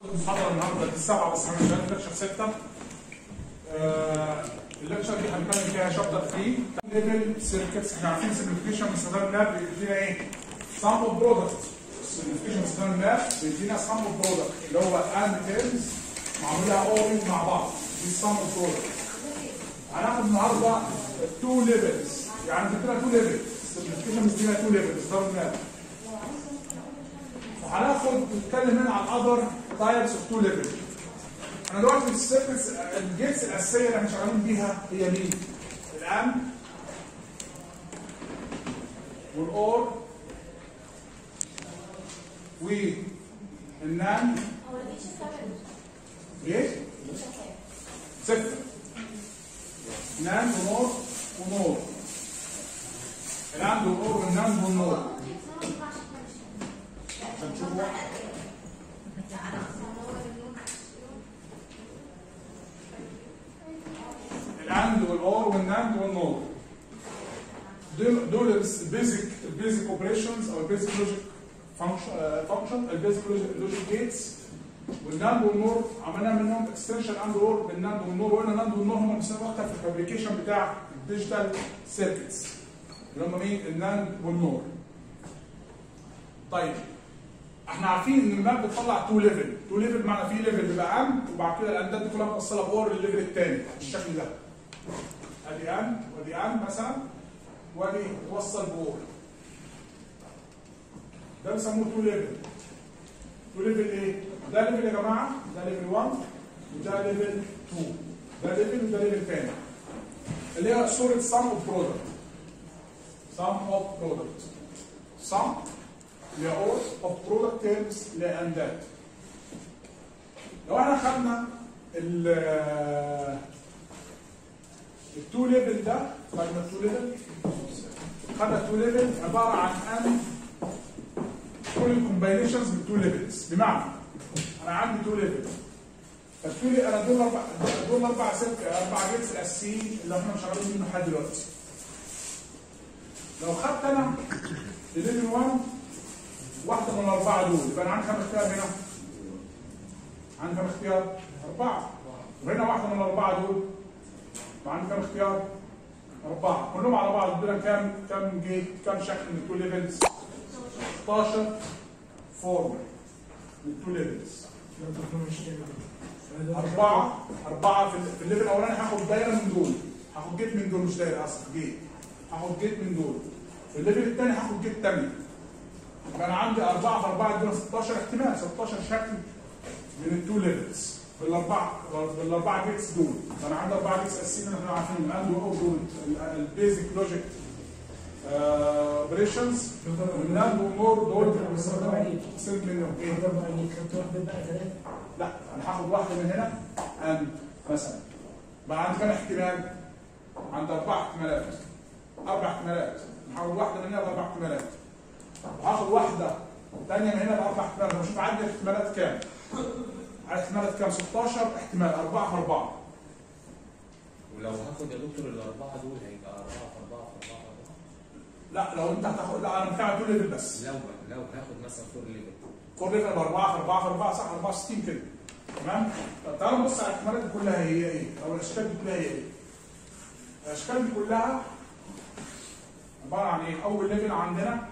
المحاضرة النهارده دي السبعة بس احنا شغالين لكشر ستة. آه، اللكشر دي هنتكلم فيها شابتر 3 ليفل سيركتس احنا عارفين سمبليفيكيشن من استخدام اللاب بيدينا ايه؟ سم اوف برودكت. سمبليفيكيشن من استخدام اللاب بيدينا سم اوف برودكت اللي هو اند تيرمز معمولها اورنج مع بعض دي سم اوف برودكت. هناخد النهارده تو ليفلز يعني بتدينا تو ليفلز سمبليفيكيشن بتدينا تو ليفلز استخدام اللاب. وهناخد نتكلم هنا عن اذر تايبس اوف تو ليفل انا دلوقتي السيركتس الجيتس الاساسيه اللي احنا شغالين بيها هي مين؟ الام والاور والنان ايه؟ ستة نان ونور ونور الام والاور والنان والنور عشان تشوفوا الاند والاور والناند والنور دول دول البيزك البيزك اوبريشنز او البيزك لوجيك فانكشن البيزك لوجيك جيتس والناند والنور عملنا منهم اكستنشن اند اور بالناند والنور وقلنا الناند والنور هم بيستخدموا اكتر في الفابريكيشن بتاع الديجيتال سيركتس اللي هم مين؟ الناند والنور. طيب احنا عارفين ان الماب بتطلع تو ليفل، تو ليفل بمعنى في ليفل بيبقى اند وبعد كده الاندات دي كلها متوصله باور للليفل الثاني بالشكل ده. ادي اند وادي اند مثلا وادي توصل باور. ده بيسموه تو ليفل. تو ليفل ايه؟ ده ليفل يا جماعه ده ليفل 1 وده ليفل 2 ده ليفل وده ليفل ثاني. اللي هي صوره سم اوف برودكت. سم اوف برودكت. سم اللي هي اور اوف برودكت تيرمز لاندات. لو احنا خدنا ال التو ليفل ده خدنا التو ليفل خدنا التو ليفل عباره عن ان كل الكومباينيشنز من تو ليفلز بمعنى انا عندي تو ليفل فالتو لي- انا دول اربع دول اربع سلك اربع جيتس الاساسيين اللي احنا شغالين منه لحد دلوقتي لو خدت انا الليفل 1 واحده من الاربعه دول يبقى انا عندي كام اختيار هنا؟ عندي كام اختيار؟ اربعه وهنا واحده من الاربعه دول يبقى عندي كام اختيار؟ اربعه كلهم على بعض دول كام كام جيت كام شكل من التو ليفلز؟ 16 فورم من التو ليفلز أربعة أربعة في ال- في الليفل الأولاني هاخد دايرة من دول هاخد جيت من دول مش دايرة أصلا جيت هاخد جيت من دول في الليفل الثاني هاخد جيت تانية يبقى أنا عندي أربعة في أربعة دول 16 احتمال 16 شكل من التو ليفلز بالأربعة بالأربعة جيتس دول فأنا عندي أربعة جيتس أساسيين احنا عارفين الأند وأو دول البيزك لوجيك اوبريشنز والناند والنور دول سلك منهم ايه؟ لا انا هاخد واحده من هنا اند مثلا بقى عندي كام احتمال؟ عندي اربع احتمالات اربع احتمالات هاخد واحده من هنا باربع احتمالات وهاخد واحده ثانيه من هنا باربع احتمالات بشوف عندي الاحتمالات كام؟ عندي احتمالات كام؟ 16 احتمال 4 في 4 ولو هاخد يا دكتور الأربعة دول هيبقى أربعة في أربعة في أربعة في أربعة لا لو انت هتاخد لا انا بتكلم دول ليفل بس لو لو هاخد مثلا فور ليفل فور ليفل ب 4 في 4 في 4 صح 64 كده تمام طب تعالوا نبص على الاحتمالات دي كلها هي ايه او الاشكال دي كلها هي ايه الاشكال دي كلها عباره عن ايه اول ليفل عندنا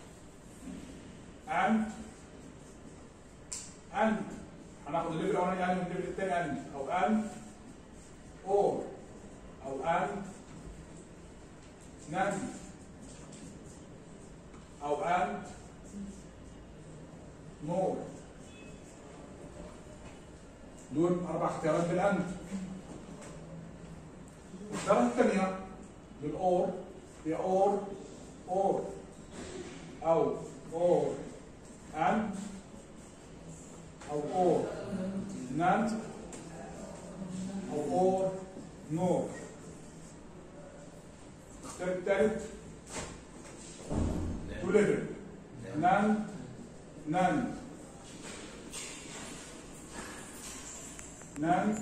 and and هناخد الليفل الاولاني and والليفل الثاني and او and or او and and او and نور دول اربع اختيارات بالاند الثلاث الثانيه بالاور هي اور اور او اور اند او اور ناند او اور نور الاختيار الثالث تو ليفل ناند ناند ناند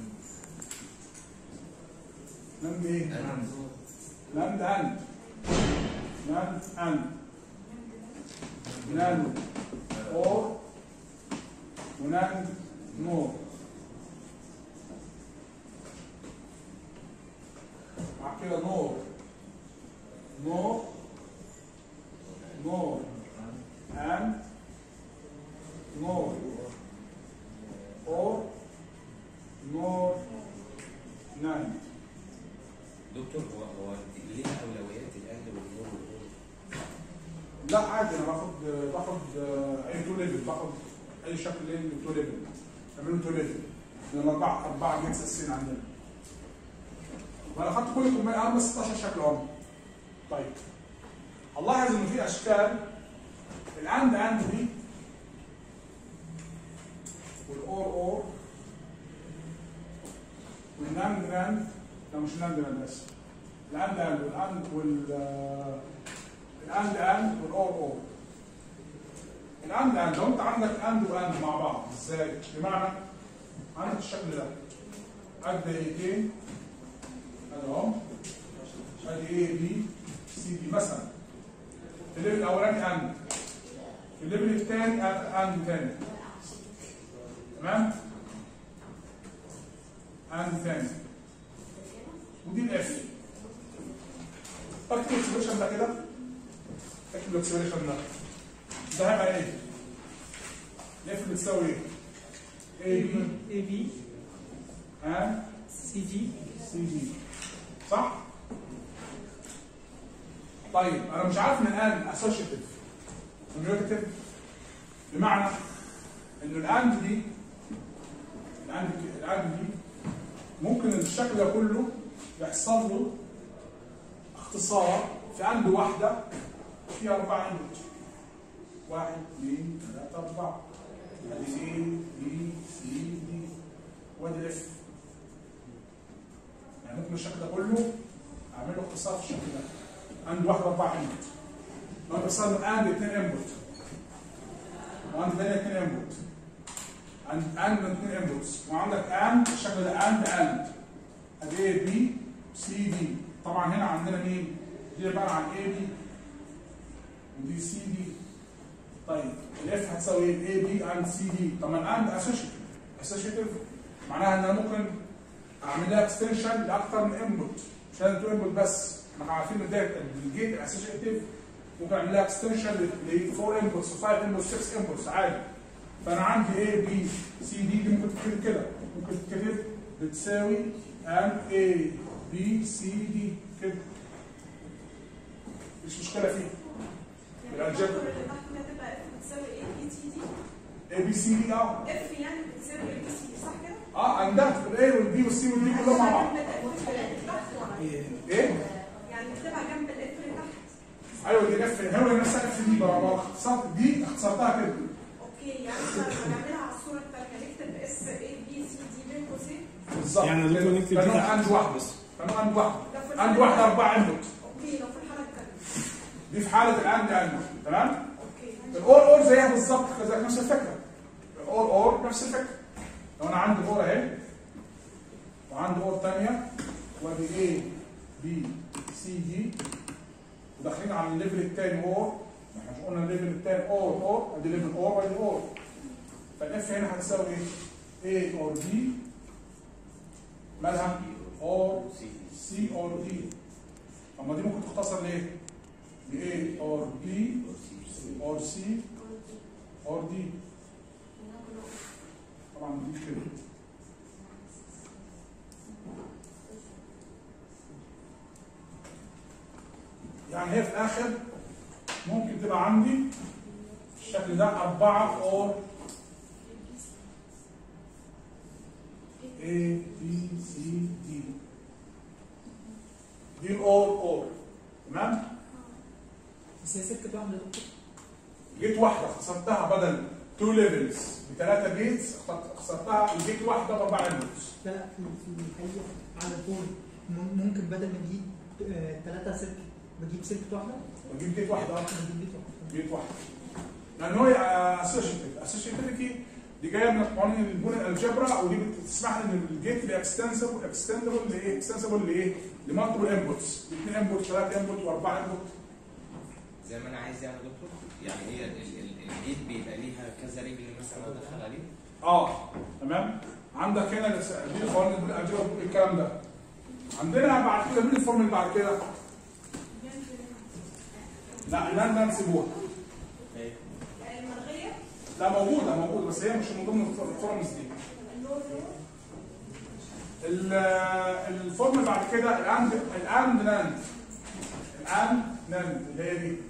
ناند ايه؟ ناند اند ناند اند ناند اور وناند نور بعد كده نور نور نور and نور or نور ناند دكتور هو هو ليه اولويات الاهل والنور والنور لا عادي انا باخد باخد اي تو ليفل باخد اي شكل ليه تو ليفل نعمله تو ليفل لان اربعه اربعه جنس السين عندنا وانا اخدت كل كمية اهم 16 شكل هم طيب هنلاحظ ان في اشكال الاند اند دي والاور اور والناند ناند لا مش ناند ناند اسف الاند اند والاند وال الاند اند والاور اور الاند اند لو انت عندك اند واند مع بعض ازاي؟ بمعنى عندك الشكل ده ادي دقيقتين ادي اهو ادي ايه بي سي دي مثلا في الليفل الاولاني اند في الليفل الثاني اند ثاني تمام؟ اند ثاني ودي الاف اكتب الاكسبريشن ده كده اكتب الاكسبريشن ده ده هيبقى ايه؟ الاف بتساوي ايه؟ اي بي اي بي اند سي جي سي دي صح؟ طيب انا مش عارف ان الان اسوشيتيف كونجكتيف بمعنى انه الاند دي الاند الاند دي ممكن الشكل ده كله يحصل له اختصار في اند واحده فيها اربع اند واحد اثنين ثلاثه اربعه ادي ايه بي سي دي وادي الاف يعني ممكن الشكل ده كله اعمل له اختصار في الشكل ده عندي واحد اربعه انبوت لو انت بستخدم اند اثنين انبوت وعند ثانيه اثنين انبوت عند اند اثنين انبوتس وعندك اند الشكل ده اند اند ادي اي بي سي دي طبعا هنا عندنا مين؟ دي عباره عن اي بي ودي سي دي طيب الاف هتساوي ايه؟ اي بي اند سي دي طب الاند اسوشيتيف اسوشيتيف معناها ان انا ممكن اعمل لها اكستنشن لاكثر من انبوت مش لازم تو انبوت بس احنا عارفين ان ده الجيت الاسوشيتيف ممكن اعمل لها اكستنشن ل 4 انبوتس 5 انبوتس 6 انبوتس عادي فانا عندي اي بي سي دي دي ممكن تتكتب كده ممكن تتكتب بتساوي ام اي بي سي دي كده مش مشكله فيها يعني الألجبر. الفاكتور اللي تحت ده تبقى اف بتساوي ايه بي تي دي اي بي سي دي اه اف يعني بتساوي ايه بي سي صح كده؟ اه عندها الاي والبي والسي والدي كلهم مع بعض جنب الاف اللي تحت ولا إيه؟ ايه؟ يعني بتبقى جنب الاف اللي تحت ايوه دي اف هو نفسها اف دي بقى بقى اختصرت دي اختصرتها كده اوكي يعني احنا لما نعملها على الصوره الثانيه نكتب اس اي بي سي دي بين قوسين بالظبط يعني يا دكتور نكتب دي كانوا تحت. عند واحد بس كانوا عند واحد ده في عند الحالة- واحد اربعه انبوت اوكي لو في الحاله الثانيه دي في حاله العند انبوت تمام اوكي الاور اور زيها بالظبط كذلك نفس الفكره الاور اور نفس الفكره لو انا عندي اور اهي وعندي اور ثانيه وادي اي بي سي دي وداخلين على الليفل الثاني اور احنا مش قلنا الليفل الثاني اور اور ادي ليفل اور وادي اور فالاف هنا هتساوي ايه؟ A اور B مالها؟ اور سي سي اور دي طب ما دي ممكن تختصر ليه؟ ل A اور B اور C اور D طبعا دي كده يعني هي في الاخر ممكن تبقى عندي الشكل ده أربعة اور A B C D دي الأور أور تمام؟ بس هي سكه واحده يا دكتور جيت واحدة خسرتها بدل تو ليفلز بثلاثة جيتس خسرتها جيت واحدة بأربع ليفلز لا لا في في الحقيقه على طول مم- ممكن بدل ما نجيب ثلاثه سلك بجيب سلك واحده بجيب جيت واحدة بجيب بيت واحده جيت واحدة لأن هو اسوشيتيف اسوشيتيفيتي دي جاية من قوانين البنى الجبرا ودي بتسمح لي ان الجيت اللي اكستنسبل اكستندبل لايه؟ اكستنسبل لايه؟ لمالتيبل انبوتس اثنين انبوت ثلاثة انبوت واربعة انبوت زي ما انا عايز يعني يا دكتور يعني هي ال- ال- الجيت بيبقى ليها كذا رجل مثلا ادخل عليه اه تمام عندك هنا لس- دي القوانين اللي بنقول بنقول الكلام ده عندنا بعد كده مين الفورم اللي بعد كده؟ لا لا لا نسيبوها الملغيه لا موجوده موجوده بس هي مش من ضمن الف- الفورمز دي النور ال- الفورم اللي بعد كده الاند الاند ناند الاند ناند اللي هي دي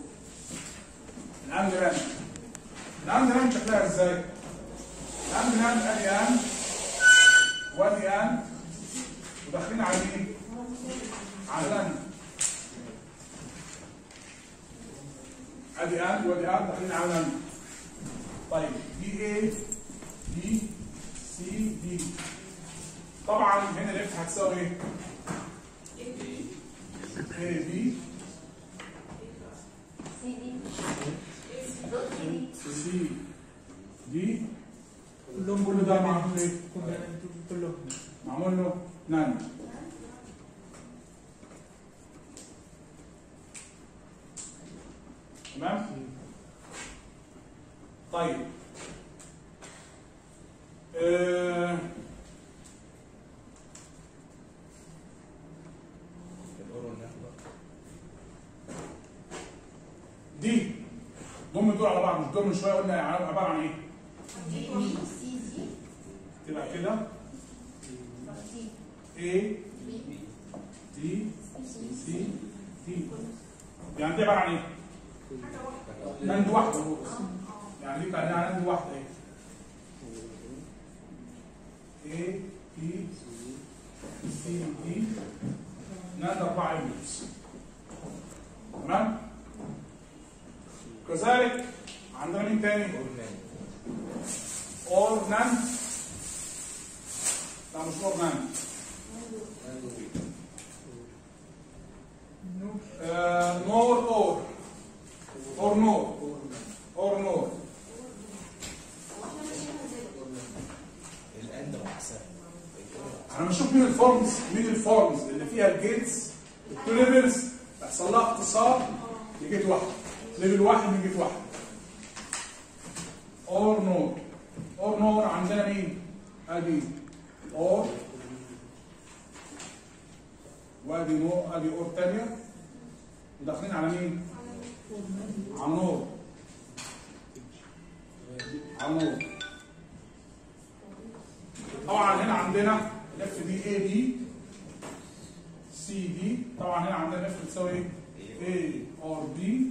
الاند ناند الاند ناند شكلها ازاي؟ الاند ناند ادي اند وادي اند وداخلين على مين؟ على ناند ادي اند وادي اند داخلين على ناند طيب دي ايه؟ دي سي دي طبعا هنا الاف هتساوي ايه؟ اي بي سي دي كلهم كل ده معمول ايه؟ كلهم معمول له نان تمام؟ طيب آه الاورو النخبه دي ضم دول على بعض مش دول من شويه قلنا عباره عن ايه؟ تبقى كده A D C D يعني دي عباره عن ايه؟ نند واحده يعني دي كانها نند واحده ايه؟ A B C D نند اربعه يونتس تمام؟ كذلك عندنا مين تاني؟ اور اور نان نان لا مش اور نان آه، نور اور اور نور اور نور الاند احسن انا بشوف مين الفورمز مين الفورمز اللي فيها الجيتس التو ليفلز بيحصل لها اختصار لجيت واحد ليفل واحد من جيت واحد اور نور اور نور عندنا مين؟ ادي اور وادي نور ادي اور تانية وداخلين على مين؟ على نور على نور طبعا هنا عندنا الاف دي اي بي سي دي طبعا هنا عندنا الاف بتساوي ايه؟ اي اور بي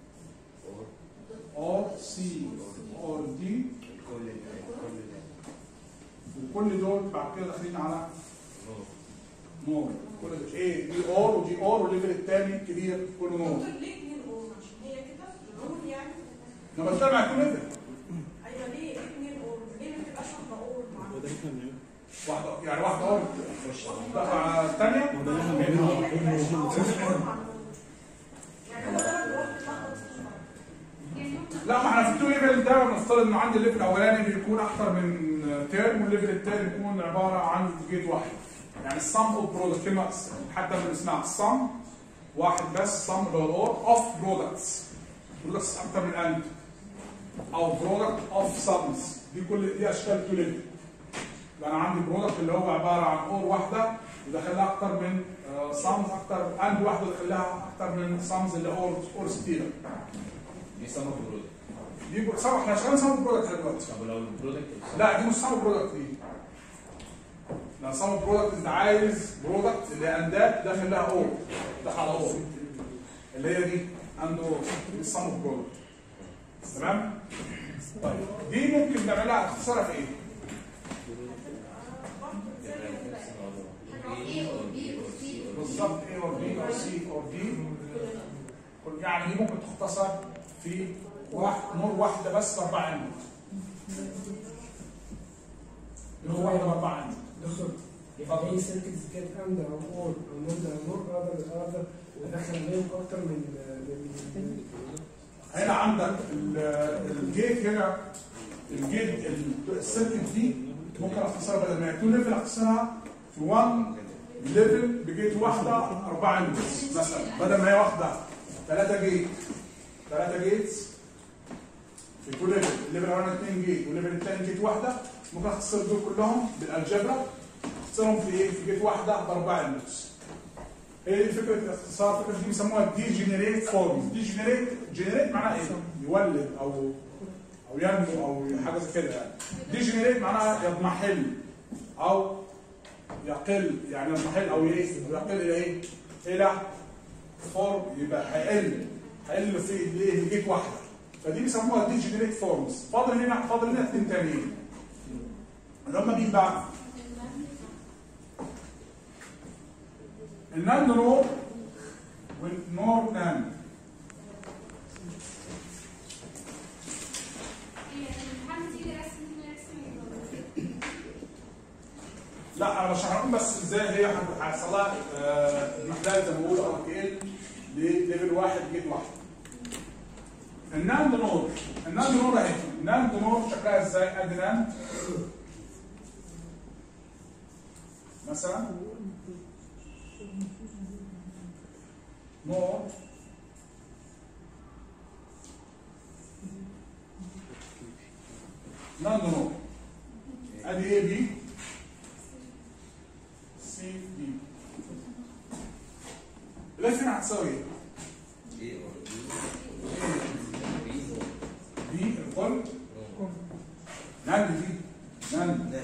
اور سي اور دي كل كل وكل دول بعد كده داخلين على نور نور كل ده ايه دي اور ودي اور والليفل الثاني الكبير كله نور دكتور ليه اتنين اور عشان هي كده نور يعني لما تجمع يكون ليفل ايوه ليه اتنين اور ليه ما تبقاش واحده اور مع واحده يعني واحده اور مع الثانيه ليه ما تبقاش اور مع نور يعني مثلا نروح نلخبط فيه لا ما احنا في التو ليفل ده بنفترض ان عندي الليفل الاولاني بيكون اكتر من تيرم والليفل الثاني بيكون عباره عن جيت واحد يعني السم اوف برودكت كلمه حتى من اسمها السم واحد بس سم اللي هو الاور اوف برودكتس برودكتس اكتر من اند او برودكت اوف سمز دي كل دي اشكال تو ليفل يبقى انا عندي برودكت اللي هو عباره عن اور واحده وداخل لها اكتر من سمز اكتر اند واحده وداخل لها اكتر من سمز اللي اور اور كتيره دي سمك برودكت دي بر- سبق احنا شغالين سبق برودكت دلوقتي طب لو البرودكت لا دي مش سبق برودكت دي لا سبق برودكت انت عايز برودكت اللي هي اندات داخل لها اور داخل على اور اللي هي دي اند اور دي سبق برودكت تمام طيب دي ممكن نعملها اختصارها في ايه؟ بالظبط A اور B او C اور D كل- يعني دي ممكن تختصر في واحد نور واحده بس اربع انود نور واحده باربع انود دكتور اتفضل. في سيركتس كانت اند او اور او نود او نور اقدر اقدر ادخل عليهم اكتر من من هنا عندك ال- الجيت هنا الجيت ال- السيركت دي ممكن اختصرها بدل ما هي 2 ليفل اختصرها في 1 ليفل بجيت واحده اربع انودز مثلا بدل ما هي واحده ثلاثه جيت ثلاثه جيتس في كل ليفل الليفل الاولاني 2 جيت والليفل الثاني جيت واحده ممكن اختصر دول كلهم بالالجبرا اختصرهم في ايه؟ في جيت واحده باربع انبوتس هي دي فكره الاختصار الفكره دي بيسموها دي جينيريت فورم دي جينيريت جينيريت معناها ايه؟ يولد او او ينمو او حاجه زي كده يعني دي جينيريت معناها يضمحل او يقل يعني يضمحل او ايه؟ يقل الى ايه؟ الى فورم يبقى هيقل هيقل في الايه؟ جيت واحده فدي بيسموها دي جينيريت فورمز فاضل هنا فاضل هنا اثنين تانيين اللي هم مين بقى؟ الناند نور والنور ناند لا انا مش هقول بس ازاي هي هيحصل لها ديكلاين زي ما بقول او تقل لليفل واحد جيت واحد الناند نور الناند نور اهي الناند نور شكلها ازاي ادي ناند مثلا نور ناند نور ادي ايه بي سي بي لكن هتساوي ايه؟ ايه بي بي الكل ناند دي ناند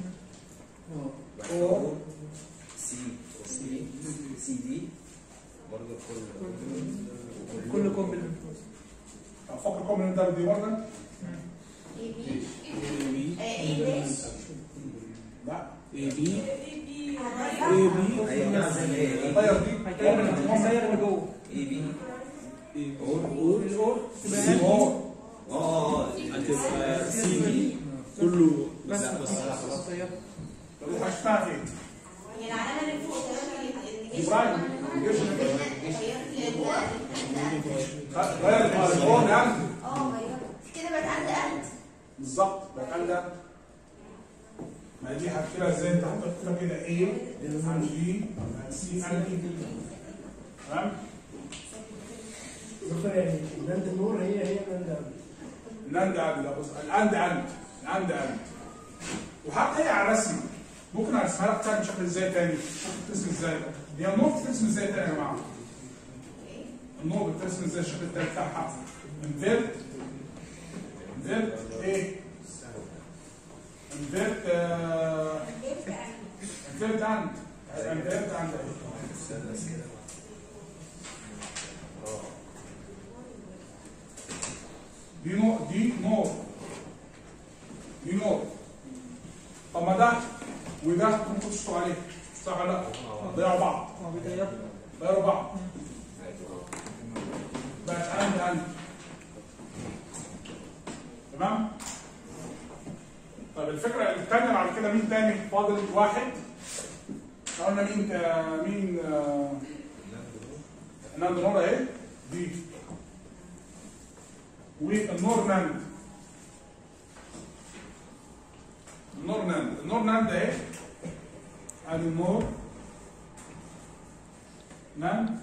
او سي سي سي دي برضه كل كل كومبلمنت افكركم ان ده دي برضه لا ايوه غير دي هيغير اللي جوه اي بي الاور تبقى سي هنا اور اه هتبقى سي دي كله بس لا بس خلاص طيب طب دي هشتغل ايه؟ هي العلامه اللي فوق دي برايم غير الفور يعني اه غيرت كده بقت عند قلب بالظبط بقى عندك ما دي هتكتبها ازاي انت هتكتبها كده ايه عن بي عن سي عن بي تمام دكتور يعني ناند النور هي هي ناند قلب. الأند عند لا بص الأند عند الأند عند وحتى هي على الرسمة ممكن ارسمها لك تاني بشكل ازاي تاني بترسم ازاي هي النور بترسم ازاي تاني يا جماعه النور بترسم ازاي الشكل التاني بتاعها انفيرت انفيرت ايه انفيرت آه، انفيرت عند انفيرت عند ايه دي نور دي نور دي نور طب ما ده وده ممكن تشتغل عليه صح ولا لا؟ ضيعوا بعض اه بيغير ضيعوا بعض بقت عندي عندي تمام؟ طب الفكره الثانيه بعد كده مين تاني؟ فاضل واحد إحنا قلنا مين آه، مين آه، ناند نور اهي دي والنور ناند النور ناند النور ناند اهي ادي النور ناند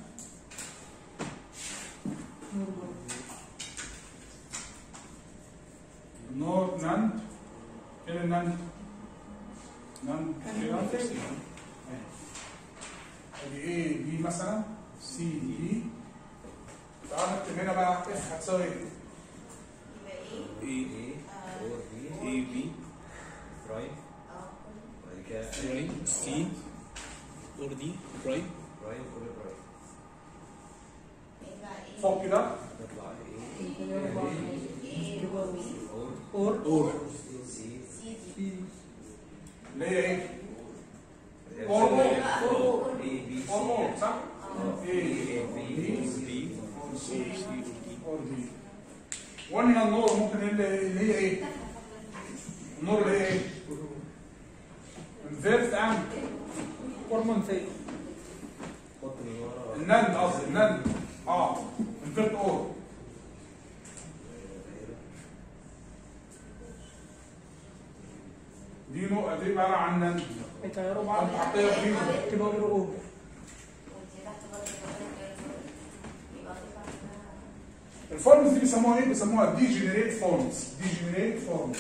النور ناند فين الناند؟ ناند كده أهي. ادي ايه بي مثلا سي دي تعال نكتب هنا بقى اف هتساوي ايه؟ اي اي اور بي اي بي برايم بعد كده برايم سي اور دي برايم برايم كل برايم فوق كده تطلع اي اور اور اور سي اللي هي ايه؟ اي بي اور اور سي صح؟ ايه اي بي بي بي سي اور دي وهنا النور ممكن اللي اللي هي ايه؟ النور اللي هي ايه؟ انفيرت اند اور منفي حط من ورا النند قصدي النند اه انفيرت اور دي نوع دي عباره عن نند هيغيروا بعض انت حطيها دي تبقى اور اور الفورمز دي بيسموها ايه؟ بيسموها دي جنريت فورمز دي جنريت فورمز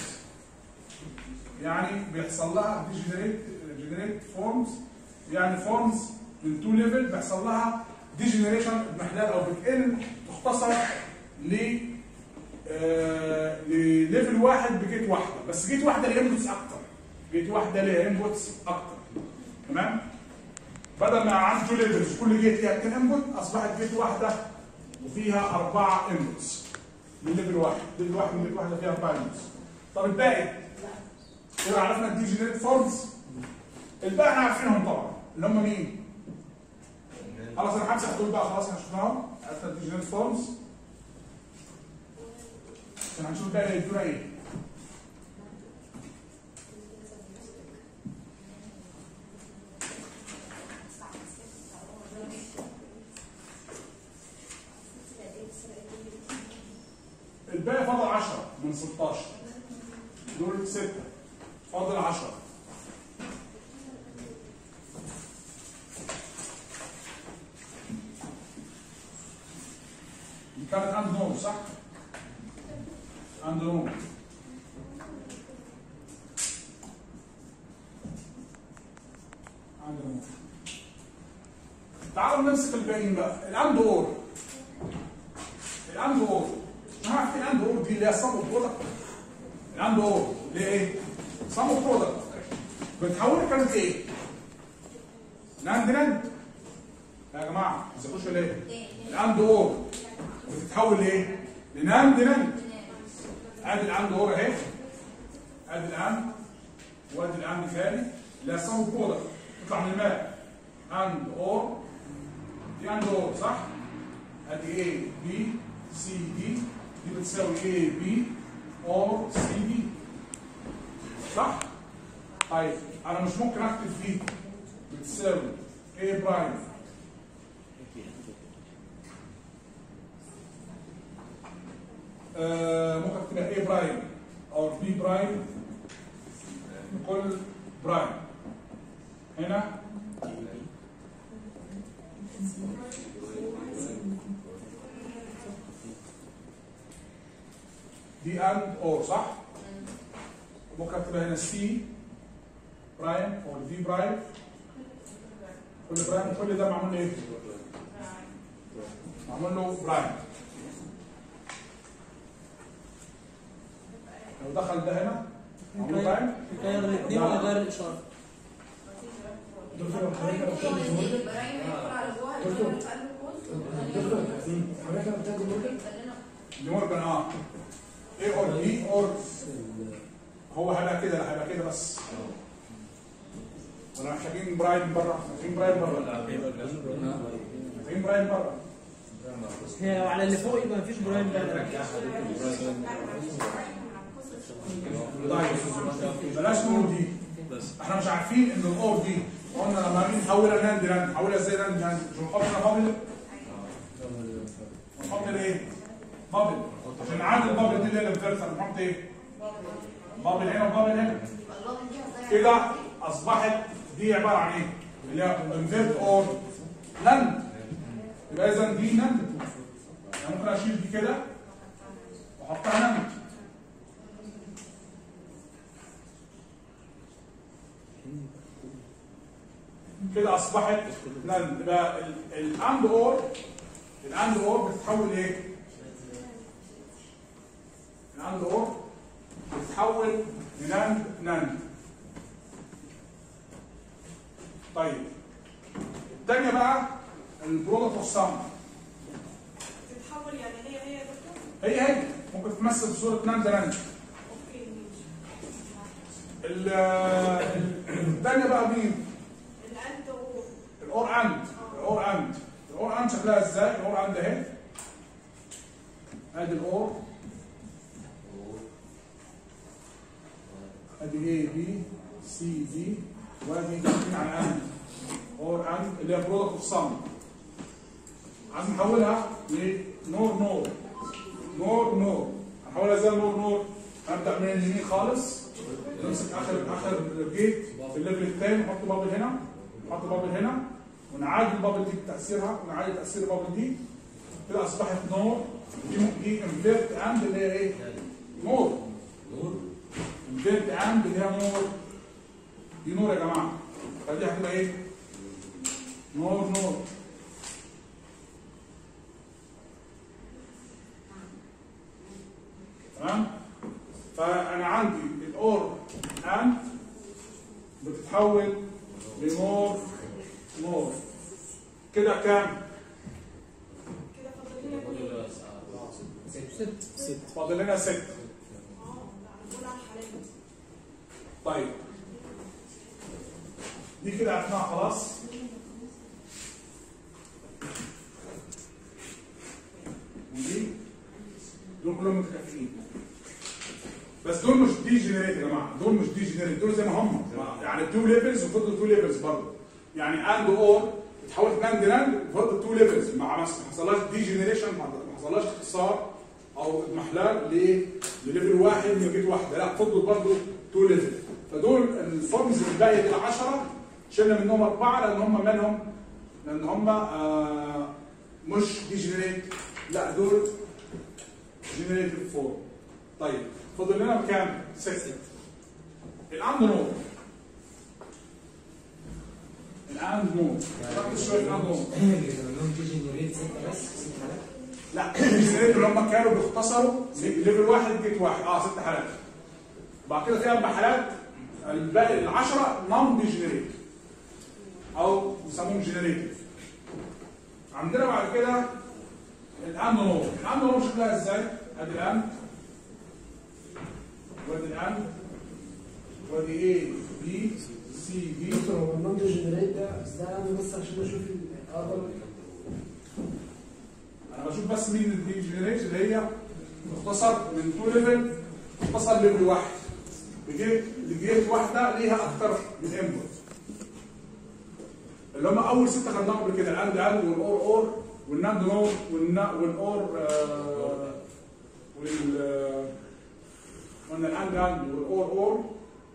يعني بيحصل لها دي جنريت جنريت فورمز يعني فورمز من تو ليفل بيحصل لها دي جنريشن بمحلال او بتقل تختصر ل آه، لليفل واحد بجيت واحده بس جيت واحده ليها انبوتس اكتر جيت واحده ليها انبوتس اكتر تمام بدل ما عندي تو ليفلز كل جيت ليها 2 انبوت اصبحت جيت واحده وفيها اربعه انبوتس من ليفل واحد ليفل واحد من ليفل واحده فيها اربعه انبوتس طب الباقي كده عرفنا الدي جنريت فورمز الباقي احنا عارفينهم طبعا اللي هم مين؟ خلاص انا همسح دول بقى خلاص احنا شفناهم عرفنا الدي جنريت فورمز عشان هنشوف الباقي هيدونا ايه الباقي فاضل 10 من 16 دول 6 فاضل 10 دي كانت عند نور صح؟ عند نور عند نور تعالوا نمسك الباقيين بقى الاند اور الاند اور ما عارف الاند اور دي اللي هي صم برودكت الاند اور اللي هي ايه؟ صم برودكت بتحول كانت ايه؟ ناند ناند يا جماعه ما تزقوش ليه؟ الاند اور بتتحول لايه؟ لناند ناند ادي الاند اور اهي ادي الاند وادي الاند ثاني اللي هي صم برودكت تطلع من الماء اند اور دي اند اور صح؟ ادي A B C D دي بتساوي A B or C D صح؟ طيب انا مش ممكن اكتب دي بتساوي A برايم آه ممكن اكتبها A برايم او B برايم لكل برايم هنا دي اند اور صح؟ ممكن اكتبها هنا سي برايم او في برايم كل برايم كل ده معمول له ايه؟ معمول له برايم لو دخل ده هنا معمول له برايم غير الاثنين ولا غير الاشاره؟ دكتور حضرتك لو بتاخد موديل دكتور حضرتك لو بتاخد موديل دي مورجان اه ايه اور دي اور هو هيبقى كده لا هيبقى كده بس ولا محتاجين برايم بره محتاجين برايم بره محتاجين برايم بره هي على اللي فوق يبقى مفيش برايم بقى طيب بلاش نقول دي احنا مش عارفين ان الاور دي قلنا لما نيجي نحولها ناند ناند نحولها ازاي ناند ناند مش بنحط هنا بابل نحط ايه؟ بابل عشان نعدل البابل دي اللي هي الانفرتر نحط ايه؟ بابل هنا وبابل هنا كده اصبحت دي عباره عن ايه؟ اللي هي انفيرت اور لاند يبقى اذا دي ناند يعني ممكن اشيل دي كده واحطها ناند كده اصبحت ناند يبقى الاند اور الاند اور بتتحول ايه؟ الاند اور بتتحول لناند ناند طيب الثانيه بقى البرودكت اوف سم تتحول يعني هي هي يا دكتور؟ هي هي ممكن تمثل بصوره ناند ناند اوكي ماشي ال- الثانيه بقى مين؟ الأنت و الاور اند الاور اند الاور اند شكلها ازاي؟ الاور اند اهي ادي الاور ادي اي بي سي دي وادي داخلين على اند اور اند اللي هي برودكت اوف سم عايز نحولها لنور نور نور نور هنحولها ازاي نور نور هنبدا من اليمين خالص نمسك اخر اخر جيت في الليفل الثاني نحط بابل هنا نحط بابل هنا ونعادل البابل دي بتاثيرها ونعادل تاثير البابل دي كده اصبحت نور دي دي انفيرت اند اللي هي ايه؟ نور نور انفيرت اند اللي هي نور دي نور يا جماعه فدي هتبقى ايه؟ نور نور تمام؟ فانا عندي الاور اند بتتحول لنور نور كده كام؟ كده فاضل لنا فاضل اتنين. بس أربعة ست ست ست فاضل لنا ست اه ده هنقول على الحالات طيب دي كده عرفناها خلاص ودي دول كلهم متكافئين بس دول مش دي جنريت يا جماعه دول مش دي جنريت دول زي ما هم يعني تو ليفلز وفضل تو ليفلز برضه يعني اند اور اتحولت ناند ناند وفضل تو ليفلز ما ما حصلهاش دي جنريشن ما حصلهاش اختصار او اضمحلال ل لليفل واحد من جيت واحده لا فضلوا برضه تو ليفل فدول الفورمز الباقيه دي العشره شلنا منهم اربعه لان هم منهم لان هم آه مش دي جنريت لا دول جنريتيف فورم طيب فضل لنا كام؟ ست الان نور الان نور ركز شويه الان نور لهم تيجي نريد ستة بس ست حالات لا الجنريت اللي هم كانوا بيختصروا ليفل واحد جيت واحد اه ست حالات بعد كده في اربع حالات الباقي العشره نون ديجنريت او بيسموهم جنريتيف عندنا بعد كده الان نور الان نور شكلها ازاي؟ ادي الان وادي الان وادي ايه بي سي دي دكتور هو النون جنريت ده ده انا بس عشان اشوف اقدر انا بشوف بس مين الدي جنريت اللي هي مختصر من تو ليفل مختصر ليفل واحد بجيت لجيت واحده ليها اكتر من انبوت اللي هم اول سته خدناهم قبل كده الاند اند والاور اور والناند نور والنا والاور آه وال آه، قلنا الاند اند والاور اور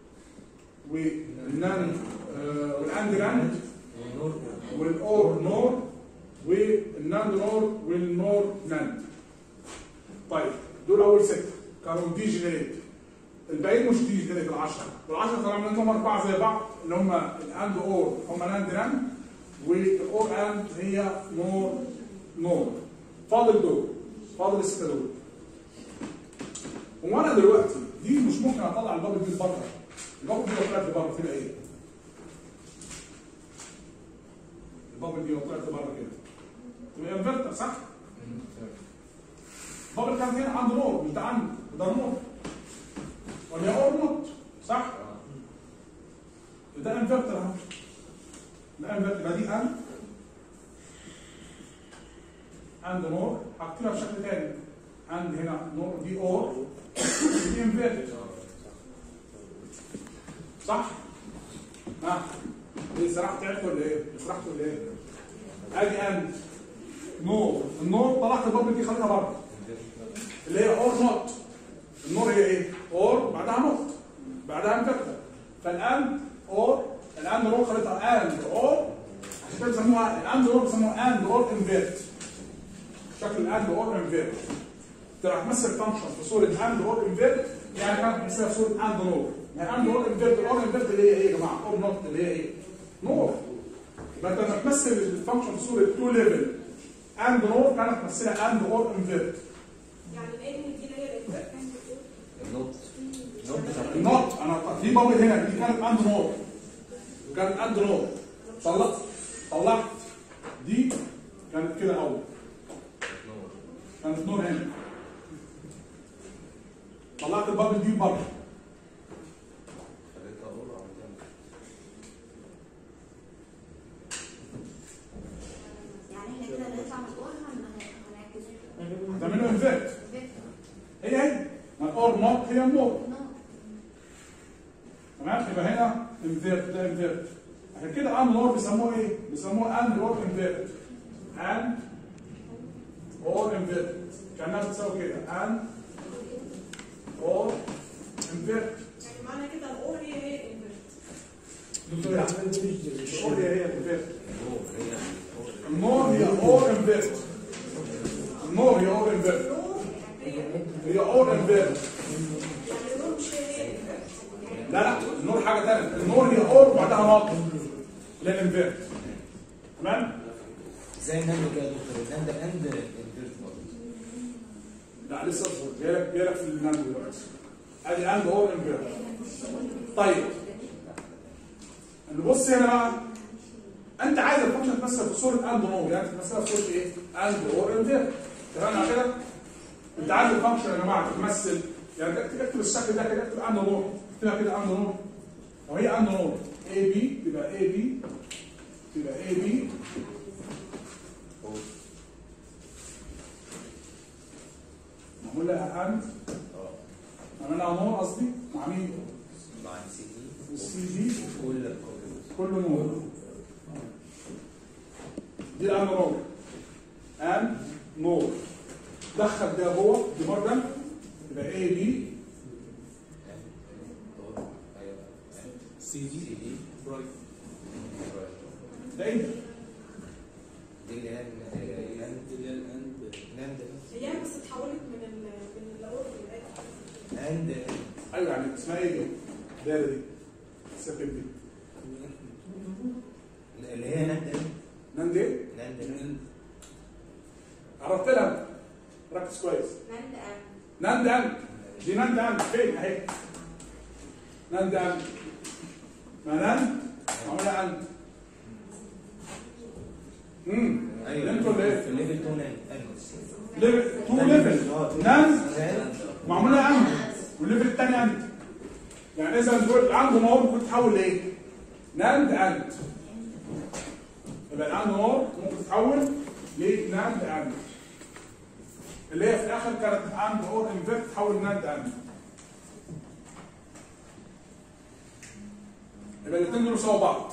والناند آه والاند ناند نور والاور نور والناند نور والنور ناند طيب دول اول سته كانوا دي جنريت الباقيين مش دي جنريت العشره والعشره طلع منهم اربعه زي بعض اللي هم الاند اور هم ناند ناند والاور اند هي نور نور فاضل دول فاضل السته دول وانا دلوقتي دي مش ممكن اطلع البابل دي لبره البابل دي لو طلعت لبره تبقى ايه؟ البابل دي لو طلعت لبره كده تبقى انفرتر صح؟ البابل كان هنا عنده نور مش ده عنده ده نور ولا اور نوت صح؟ ده انفرتر اهو ده انفرتر يبقى دي اند اند نور هكتبها بشكل تاني اند هنا نور دي اور دي انفرتر صح؟ ها ايه سرحت عرفت ولا ايه؟ سرحت ولا ايه؟ ادي اند نور النور طلعت البابل دي خليتها بره اللي هي اور نوت النور هي ايه؟ اور بعدها نوت بعدها انفرتر فالان اور الان نور خليتها اند اور عشان كده بيسموها الان نور بيسموها اند اور انفيرت شكل الاند اور انفيرت تبقى تمثل فانكشن في صوره اند اور انفيرت يعني كانت تمثلها في صوره اند نور يعني اند اور انفيرت الاور انفيرت اللي هي ايه يا جماعه؟ اور نوت اللي هي ايه؟ نور يبقى انت لما تمثل الفانكشن في صوره تو ليفل اند نور كانت تمثلها اند اور انفيرت يعني الان دي اللي هي الانفرت النوت النوت بتاع النوت انا في بابل هنا دي كانت اند نور كانت اند نور طلعت طلعت دي كانت كده اول نور كانت نور هنا طلعت البابل دي بره خليتها نور عملتها نور. يعني احنا كده اللي نطلع مسؤول هنعكسه هتعمله انفيرت هي هي ما الاور نوت هي نور تمام يبقى هنا انفيرت ده انفيرت عشان كده ان نور بيسموه ايه؟ بيسموه ان نور انفيرت ان اور انفيرت كانها بتساوي كده ان اور انفيرت يعني معنى كده الاور هي هي الانفرت دكتور يا عمال دي مش الاور هي هي انفيرت النور هي النور النور هي اور انفيرت النور هي اور انفيرت النور هي اور وبعدها ناقص للانفيرت تمام زي الناند كده يا دكتور الناند اند انفيرت برضه لا لسه اصبر جايلك جايلك في الناند دلوقتي ادي اند اور انفيرت طيب نبص هنا بقى انت عايز الفانكشن تمثل في صوره اند نور يعني تمثلها في صوره ايه؟ اند اور انفيرت اتفقنا على كده؟ انت عايز الفانكشن يا جماعه تمثل يعني اكتب اكتب الشكل ده كده اكتب اند نور اكتبها كده اند نور لو هي اند نور اي بي تبقى اي بي تبقى اي بي معمول لها اند عملنا نور قصدي مع مين؟ مع السي دي السي دي كل الكوبي كله نور دي الان نور ان نور دخل ده جوه دي مره يبقى اي بي سي دي سي دي برايت ده ايه ده؟ دي اللي هي الناند اللي هي الاند ناند هي بس اتحولت من ال من الاول للآخر. ناند ايوه يعني اسمها ايه دي؟ الدايره دي السكت دي اللي هي ناند ناند ايه؟ ناند عرفت لها ركز كويس نند ان ناند ان دي ناند ان فين اهي ناند ان ما ناند معموله ان امم ايوه انتوا اللي ايه؟ في الليفل 2 ناند ليفل تو ليفل ناند معموله ان والليفل الثاني اند يعني اذا دول عنده نور ممكن تتحول لايه؟ ناند اند يبقى الان نور ممكن تتحول لناند اند اللي هي في الاخر كانت اند اور انفيرت تتحول ناند اند يبقى الاثنين دول يساووا بعض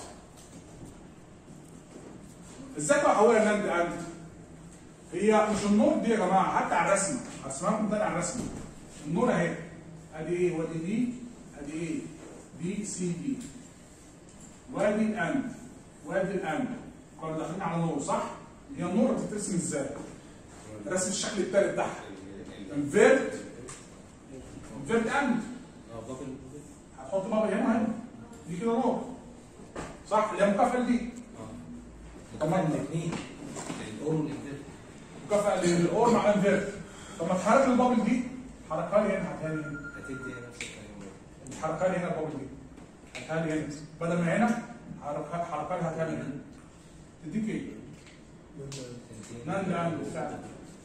ازاي بقى احولها ناند اند؟ هي مش النور دي يا جماعه حتى على الرسمه هرسمها لكم تاني على الرسمه النور اهي ادي ايه وادي دي ادي ايه بي سي دي وادي الاند وادي الاند كنا داخلين على نور صح؟ هي النور بتترسم ازاي؟ رسم الشكل التالت بتاعها انفيرت انفيرت اند اه بابل هتحط بابا هنا اهي دي كده نور صح اللي هي مكافاه دي كمان الاثنين الاور والانفيرت مكافاه للاور مع انفيرت طب ما تحرك لي البابل دي حركها لي هنا هاتها لي هنا هتدي نفس الكلام حركها لي هنا البابل دي هاتها لي هنا بدل ما هنا حركها حركها لي هاتها لي هنا تديك ايه؟ ناند اند فعلا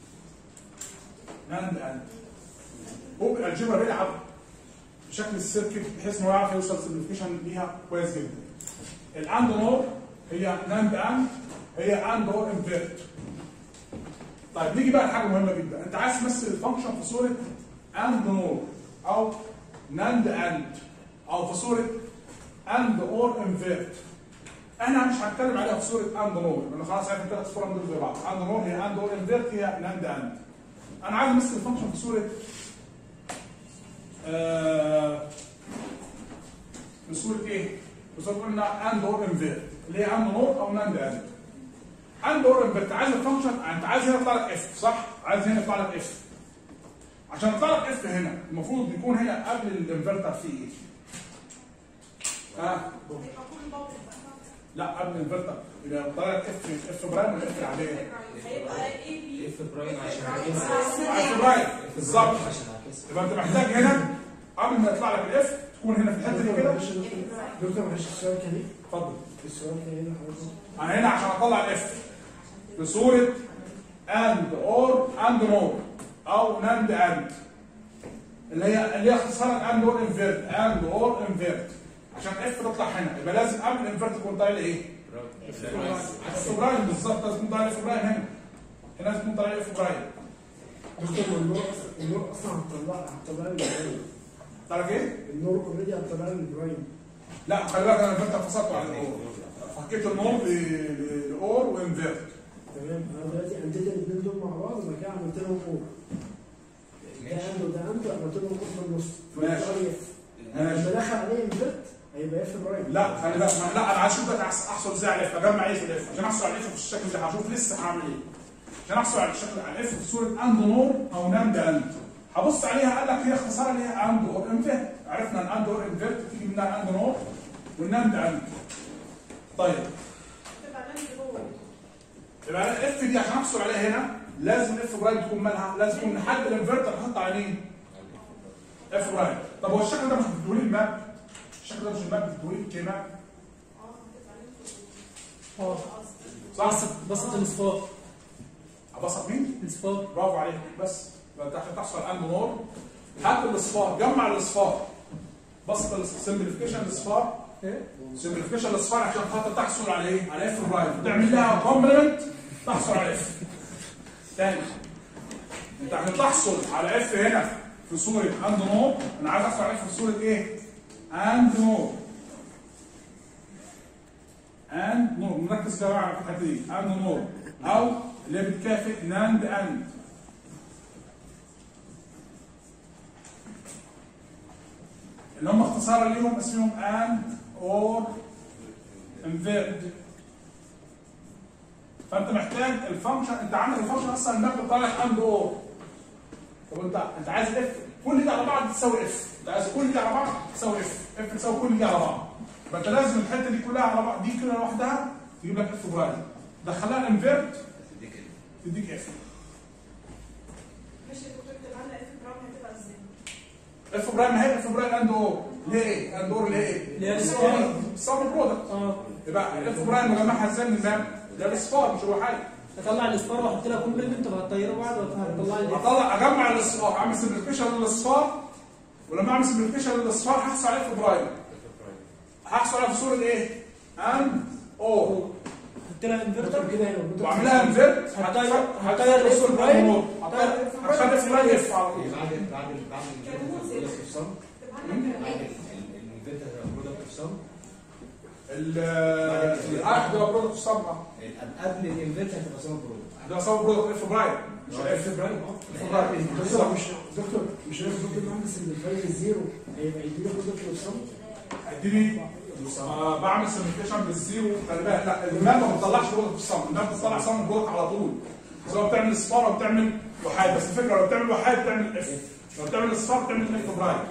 ناند اند هو الجبر بيلعب بشكل السيركت بحيث انه يعرف يوصل سمبليفيكيشن ليها كويس جدا. الاند نور هي ناند اند هي اند اور انفيرت. طيب نيجي بقى لحاجه مهمه جدا، انت عايز تمثل الفانكشن في صوره اند نور او ناند اند او في صوره اند اور انفيرت. انا مش هتكلم عليها في صوره اند نور لان خلاص عرفت كده الصوره دول زي بعض اند نور هي اند اور انفيرت هي ناند اند انا عايز امثل الفانكشن في صوره آه في صوره ايه؟ في صوره قلنا اند اور انفيرت اللي هي اند نور او ناند اند اند اور انفيرت عايز الفانكشن انت عايز هنا يطلع لك اف صح؟ عايز هنا يطلع لك اف عشان يطلع لك اف هنا المفروض يكون هنا قبل الانفرتر فيه ايه؟ ها؟ هيبقى كل بابل بقى. لا قبل الانفرتر يبقى طلع لك اف اف برايم ولا اف العاديه؟ هيبقى اي بي اف برايم عشان اف برايم بالظبط عشان اعكسها يبقى انت محتاج هنا قبل ما يطلع لك الاف تكون هنا في الحته دي كده معلش يا دكتور دكتور معلش السؤال كان ايه؟ اتفضل السؤال كان ايه حضرتك؟ انا هنا عشان اطلع الاف بصوره اند اور اند نور او ناند اند اللي هي اللي هي اختصارا اند اور انفيرت اند اور انفيرت عشان اف تطلع هنا يبقى لازم قبل الانفيرت يكون طالع لي ايه؟ اف برايم بالظبط لازم يكون طالع لي اف برايم هنا هنا لازم يكون طالع لي اف برايم دكتور ما النور أصلاً- النور اصلا هتطلع هتطلع لي البرايم تعرف ايه؟ النور اوريدي هتطلع لي البرايم لا خلي بالك انا الانفيرت فصلته عن الاور فكيت النور ل- لاور وانفيرت تمام انا دلوقتي عديت الاثنين دول مع بعض وبعد كده عملت لهم اور ده عنده وده عنده عملت لهم اور في النص ماشي. فبقى اف ماشي. لما دخل عليه انفرت هيبقى اف برايم لا خلي بالك ما- لا انا عايز اشوف بقى احصل ازاي على الاف اجمع ايه في الاف عشان احصل على الاف في الشكل ده هشوف لسه هعمل ايه عشان احصل على الشكل على الاف في صوره اند نور او ناند اند هبص عليها قال لك هي اختصارا ليها اند اور انفيرت عرفنا ان اند اور انفيرت تيجي منها اند نور والناند اند طيب تبقى نازل جوه يبقى انا اف دي عشان احصل عليها هنا لازم اف برايم تكون مالها لازم يكون نحدد الانفرتر نحط على مين؟ اف برايم طب هو الشكل ده مش بتدولي الماب الشكل ده مش الماب بتدولي كماب اه هتبقى نازل اه صح؟ بسط بسط الاصفار ابسط مين؟ الاصفار برافو عليك بس فانت عشان تحصل اند نور هات الاصفار جمع الاصفار بسط السمبليفيكيشن الاصفار ايه سمبليفيكيشن الاصفار عشان خاطر تحصل على ايه؟ على اف برايم تعمل لها كومبلمنت تحصل على اف تاني انت عشان تحصل على اف هنا في صوره اند نور انا عايز احصل على اف في صوره ايه؟ اند نور اند نور نركز كده بقى في الحته دي اند نور او اللي هي بتكافئ ناند اند اللي هم اختصارا ليهم اسمهم اند اور انفيرد فانت محتاج الفانكشن انت عندك الفانكشن اصلا الماب بتاعك اند اور طب انت انت عايز اف كل دي على بعض تساوي اف انت عايز كل دي على بعض تساوي اف اف تساوي كل دي على بعض فانت لازم الحته دي كلها على بعض دي كده لوحدها تجيب لك اف برايم دخلها انفيرت تديك اف مش الدكتور تبقى لنا اف براون هتبقى ازاي؟ اف برايم هي اف برايم اند اور ليه ايه؟ اند اور ليه ايه؟ اللي هي السكوير. سم برودكت اه يبقى الاف برايم مجمعها ازاي من الماب؟ ده الاصفار مش هو حاجه اطلع الاصفار واحط لها كومبلمنت وهتطيروا بعض وهتطلع لي اطلع اجمع الاصفار اعمل سمبليفيكيشن للاصفار ولما اعمل سمبليفيكيشن للاصفار هحصل عليه في برايم هحصل عليها في صوره ايه؟ اند اور حط لها انفرتر كده هنا موجودة. واعملها انفيرت هتطير هتطير الاف برايم هتخلي اف برايم اف على طول بعد بعد بعد البرودكت اوف سم تبقى لنا بعد الانفنتر برودكت اوف سم العقد هو برودكت صبغه قبل الانفنتر هتبقى سم برودكت ده صبغه برودكت اف برايم مش اف برايم اه اف برايم دكتور مش دكتور مش لازم ممكن نعكس ان الفايل زيرو هيبقى يدينا برودكت اوف سم اديني آه بعمل سيميفيكيشن بالزيرو خلي بالك لا الماب ما بتطلعش برودكت في الصم الماب بتطلع صم برودكت على طول سواء بتعمل اصفار او بتعمل وحاد بس الفكره لو بتعمل وحاد بتعمل اف لو بتعمل اصفار بتعمل اف برايم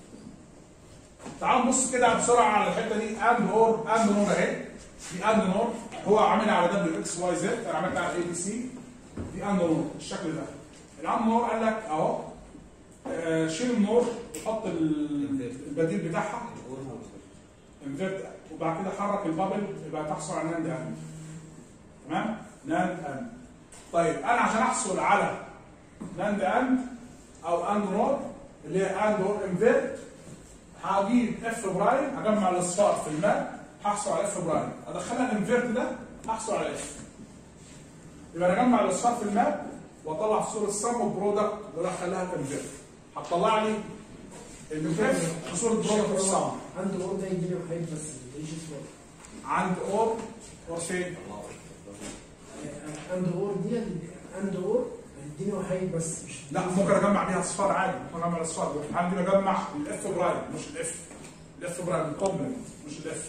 تعال نبص كده بسرعه على الحته دي اند اور اند نور اهي دي اند نور هو عاملها على دبليو اكس واي زد انا عملتها على اي بي سي دي اند نور الشكل ده الاند نور قال لك اهو آه، شيل النور وحط ال- البديل بتاعها انفيرت وبعد كده حرك البابل يبقى تحصل على ناند اند تمام ناند اند طيب انا عشان احصل على ناند اند او اند نور اللي هي اند اور انفيرت هجيب اف برايم هجمع الاصفار في الماب هحصل على اف برايم ادخلها الانفيرت ده هحصل على اف يبقى انا اجمع الاصفار في الماب واطلع في صوره السم برودكت وادخلها الانفيرت هتطلع لي الانفيرت في صوره برودكت السم عنده اور ده يدينا وحيد بس ما يجيش اسمه عند اور اور فين؟ عنده اور دي عنده اور هيديني وحيد بس مش لا ممكن اجمع بيها اصفار عادي ممكن اجمع الاصفار عندي بجمع الاف برايم مش الاف الاف برايم الكومبلمنت مش الاف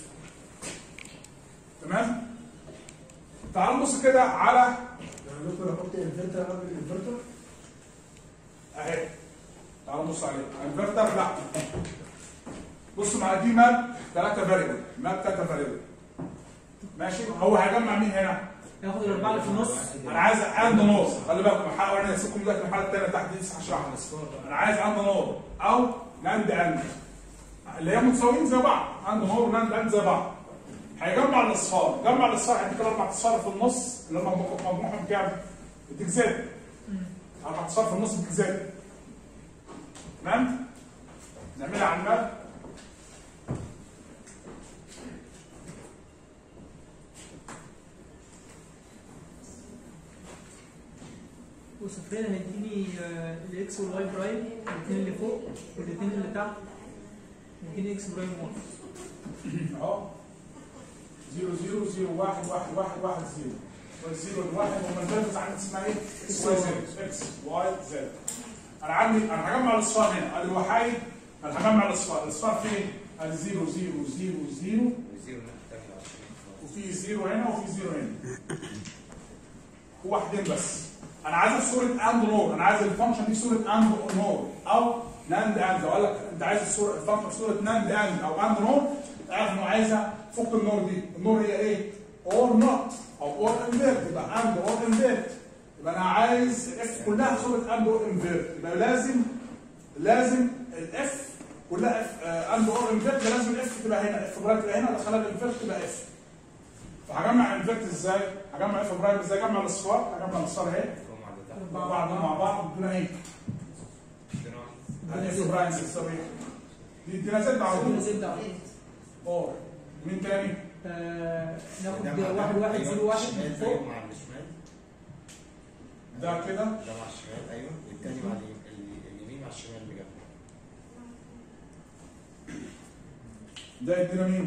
تمام تعال نبص كده على يعني ممكن احط انفرتر قبل الانفرتر اهي تعال نبص عليه انفرتر لا بص مع دي ماب ثلاثة فاريبل ماب ثلاثة فاريبل ماشي هو هيجمع مين هنا؟ ياخد الاربعه اللي في النص انا عايز اند نور خلي بالكم الحلقه انا هسيبكم دلوقتي الحلقه الثانيه تحت دي لسه هشرحها انا عايز اند نور او ناند اند اللي هي متساويين زي بعض اند نور وناند اند زي بعض هيجمع الاصفار جمع الاصفار هيديك اربع اصفار في النص اللي هم مجموعهم كام؟ يديك زد اربع اصفار في النص يديك زد تمام؟ نعملها على الماب وصفرين هيديني آه، الاكس والواي برايم الاثنين اللي فوق والاثنين اللي تحت يديني اكس برايم 1 اهو 0 0 0 1 1 1 1 0 والزيرو الواحد هم الفاليوز عندي اسمها ايه؟ اكس واي زد اكس واي زد انا عندي انا هجمع الاصفار هنا ادي الوحايد انا هجمع الاصفار الاصفار فين؟ ادي 0 0 0 0 وفي زيرو هنا وفي زيرو هنا واحدين بس انا عايز صوره اند نور انا عايز الفانكشن دي صوره اند نور او ناند اند لو قال لك انت عايز الصوره الفانكشن صوره ناند اند او اند نور عارف انه عايزه فك النور دي النور هي ايه اور نوت او اور انفيرت يبقى اند اور انفيرت يبقى انا عايز الاف كلها في صوره اند اور انفيرت يبقى لازم لازم الاف كلها اف اند اور انفيرت لازم الاف تبقى هنا اف برايم تبقى هنا ادخلها الانفيرت تبقى اف فهجمع انفيرت ازاي؟ هجمع اف برايم ازاي؟ هجمع الاصفار هجمع الاصفار اهي هم على تحت مع بعض مع بعض بدون ايه؟ عندنا واحد. الاف برايم تساوي ايه؟ دي دي زد على طول زد على طول. اور مين تاني؟ آه، ده ناخد مع ده. واحد واحد أيوة، زيرو واحد الشمال من ده فوق مع الشمال ده كده ده مع الشمال ايوه والتاني مع اليمين ال- اليمين مع الشمال اللي جنبه ده يدينا مين؟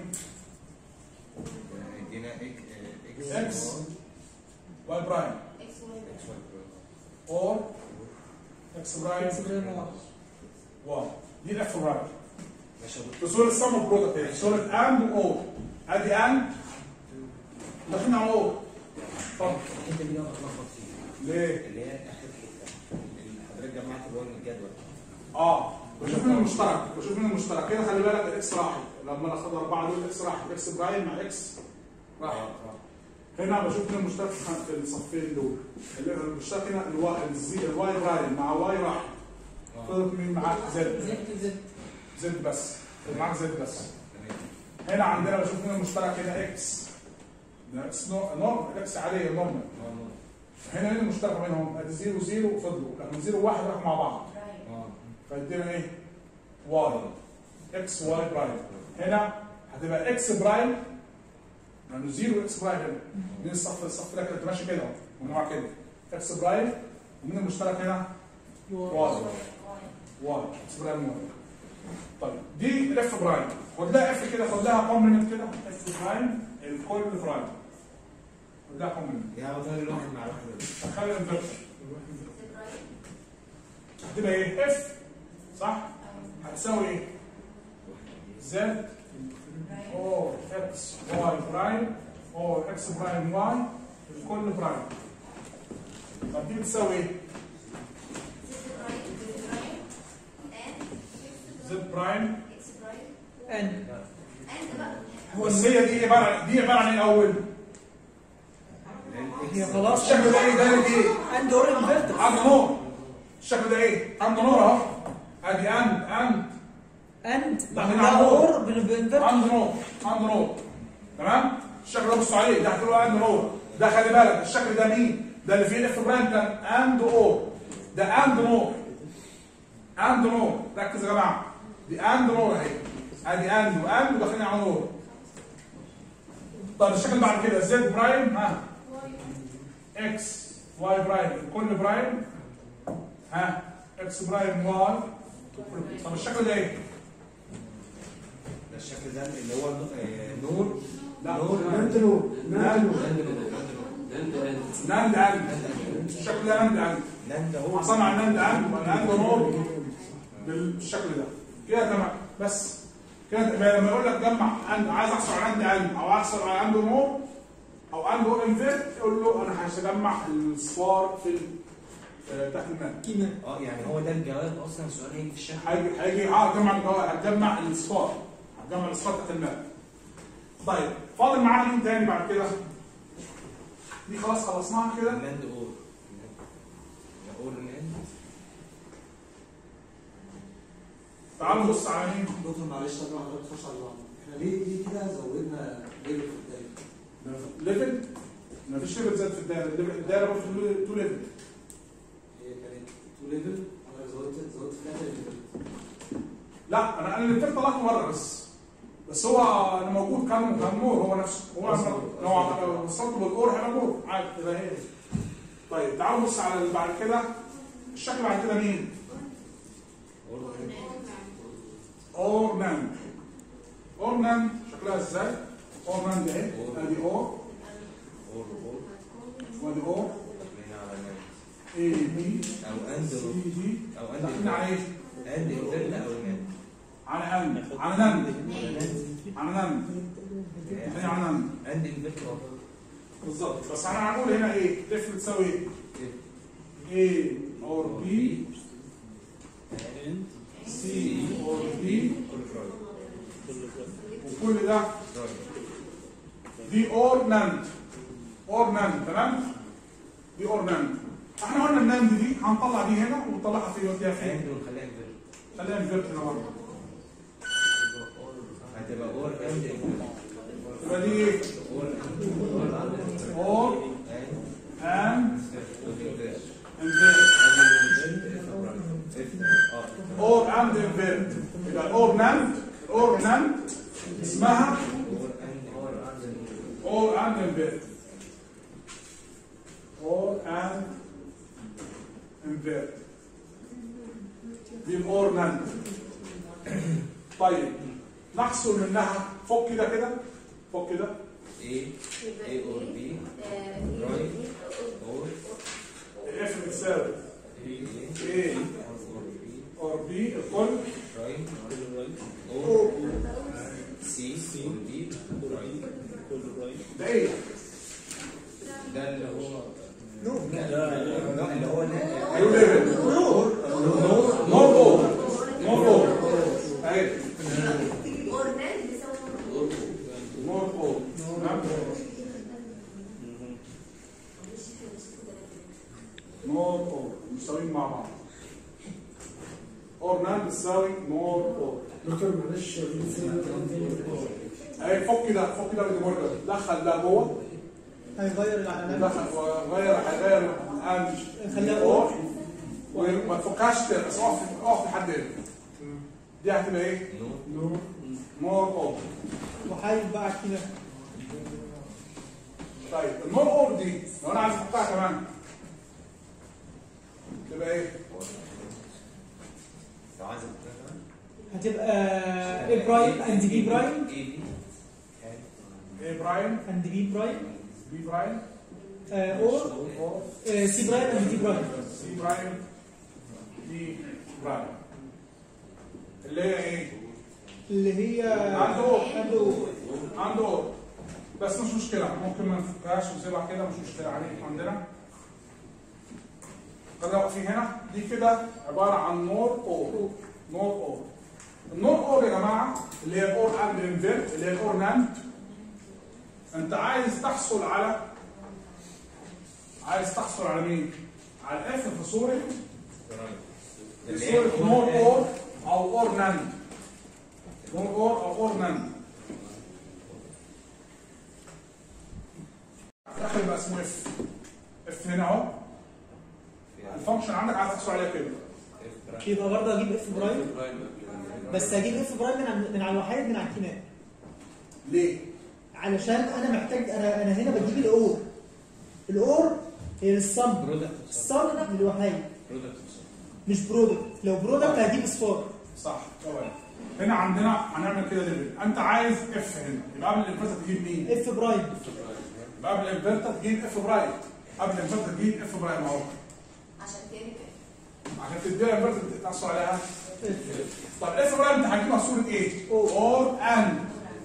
آه، ادينا اكس اكس واي برايم اكس واي اكس واي اور اكس برايم اكس برايم واحد. واي دي الاف برايم ماشي يا في صوره سم برودكت اهي صوره اند اور ادي اند داخلين على اور طب الحته دي انا اتلخبط فيها ليه؟ اللي هي اخر حته اللي حضرتك جمعت اللي هو من الجدول اه بشوف مين المشترك بشوف مين المشترك كده خلي بالك الاكس راح لما انا اخد اربعه دول الاكس راح اكس برايم مع اكس راح اه هنا بشوف مين المشترك في الصفين دول اللي- المشترك هنا الواي الزي الواي برايم مع واي راح اه فضلت مين معاك زد زد زد زد بس معاك زد بس تمام هنا عندنا بشوف مين المشترك هنا اكس ده اكس نورم اكس عاديه نورمال اه هنا مين المشترك بينهم؟ ادي 0 0 فضلوا لكن 0 1 راحوا مع بعض اه فيدينا ايه؟ واي اكس واي برايم هنا هتبقى اكس برايم لانه 0 اكس برايم هنا مين الصف الصف ده كانت ماشي كده اهو مجموعه كده اكس برايم ومين المشترك هنا؟ واي واي اكس برايم واي طيب دي الاف برايم خد لها اف كده خد لها كومبلمنت كده اف برايم الكل برايم خد لها كومبلمنت يعني مثلا الواحد مع الواحد ده. دخلها الانفرتر هتبقى ايه؟ اف صح؟ هتساوي ايه؟ زد او اكس واي برايم او اكس برايم واي الكل برايم طب دي بتساوي ايه؟ زد برايم ان بس هي دي عباره عن دي عباره عن ايه الاول؟ هي خلاص الشكل ده ايه؟ ده ايه؟ اند اور انفرتر عنده نور الشكل ده ايه؟ عنده نور اهو ادي اند اند اند داخلين بعمل على لها النور. اور بانفرتر عنده نور عنده نور تمام الشكل ده بصوا عليه ده هتقولوا عنده نور ده خلي بالك الشكل ده مين ده اللي فيه الاف برايم كان اند اور ده اند نور اند نور ركز يا جماعه دي اند نور اهي ادي اند واند وداخلين على نور طب الشكل اللي بعد كده زد برايم ها اكس واي برايم كل برايم ها اكس برايم واي طب الشكل ده ايه؟ ده الشكل ده اللي هو آه، نور لا نور نانت نور نانت نور ناند اند الشكل ده ناند اند ناندا هو صنع ناند اند وناند نور بالشكل ده كده تمام بس كده يبقى لما يقول لك جمع اند عايز احصل على اند اند او احصل على اند نور او اند نور انفيرت يقول له انا هجمع الصفار في ال- آه، تحت الماء اه يعني هو ده الجواب اصلا سؤال هيجي في الشكل هيجي هيجي اه هتجمع الجواب هتجمع الاصفار هتجمع الاصفار تحت الماء طيب فاضل معانا مين تاني بعد كده؟ دي خلاص خلصناها كده ناند اور اور ناند تعالوا نبص على مين؟ دكتور معلش طبعا حضرتك تخش على بعض احنا ليه ليه كده زودنا ليفل في الدايره؟ ليفل مفيش ليفل زاد في الدايره الليفل- الدايره برضه تو ليفل هي كانت تو ليفل وانا زودت زودت في الاخر ليفل لا انا انا اللي طلعت مره بس بس هو انا موجود كان كان نور هو نفسه هو أصلاً. لو لو وصلت بالقور هيبقى نور عادي يبقى هي طيب تعالوا نبص على اللي بعد كده الشكل بعد كده مين؟ اور ناند اور ناند شكلها ازاي؟ اور ناند اهي ادي اور اور اور وادي اور داخلين على ناند اي بي او اند سي دي او اند داخلين على ايه؟ اند انفيرت او ناند على اند على ناند على ناند داخلين على ناند اند انفيرت او بالظبط بس احنا هنقول هنا ايه؟ اف بتساوي ايه؟ A or B C or D كل فراغ وكل ده دي اور ناند اور ناند تمام دي اور ناند احنا قلنا الناند دي هنطلع دي هنا ونطلعها في وديها فين اند ونخليها انفيرت خلينا نفرت هنا برضه هتبقى اور اند يبقى دي ايه اور اند اور اند and invert اور and invert يبقى اور ناند اور ناند اسمها اور and invert اور and invert دي الاور ناند طيب نحصل منها فك كده كده فك كده ايه ايه اور بي رايت اور اف بتساوي ايه A اور بي اور B الكل رايت اور سي اور دي رايت ده ايه؟ ده اللي هو نو لا اللي هو نيو ليفل نور اور نور اور اهي اورنان بيساوي نور اور تمام؟ نور اور مساويين مع بعض اور نان بتساوي نور اور دكتور معلش فين اهي فك ده فك ده بدي مرجع دخل ده جوه هيغير العلامات دخل وغير هيغير الان خليها اور وما تفكهاش تاني بس اقف اقف لحد هنا دي هتبقى ايه؟ نو نور اور وحايل بقى كده طيب النور اور دي لو انا عايز احطها كمان تبقى ايه؟ لو عايز أبقى هتبقى A برايم اند B برايم ايه بي ايه برايم اند B برايم بي برايم اور اور C برايم اند D برايم سي برايم دي برايم اللي هي ايه؟ اللي هي عنده عنده عنده اور بس مش مشكلة ممكن ما نفكهاش ونسيبها كده مش مشكلة عليك عندنا خلينا واقفين هنا دي كده عبارة عن نور اور نور اور النور اور يا جماعة اللي هي الاور اند انفيرت اللي هي الاور ناند انت عايز تحصل على عايز تحصل على مين؟ على الاف في صورة في صورة نور اور او اور ناند نور اور او اور ناند الاخر يبقى اسمه اف اف هنا اهو الفانكشن عندك عايز تحصل عليها كده يبقى برضه اجيب اف برايم بس اجيب اف برايم من على- من على الوحيد من على الكيمات ليه؟ علشان انا محتاج انا انا هنا بجيب الاور الاور هي الصم برودكت الصم للوحيد برودكت مش برودكت لو برودكت هجيب اصفار صح تمام هنا عندنا هنعمل كده ليفل انت عايز اف هنا يبقى قبل الانفرتر تجيب مين؟ اف برايم يبقى قبل الانفرتر تجيب اف برايم قبل الانفرتر تجيب اف برايم اهو عشان كده عشان تديها الانفرتر تحصل عليها طب اف برايم انت هتجيبها صوره ايه؟ اور اند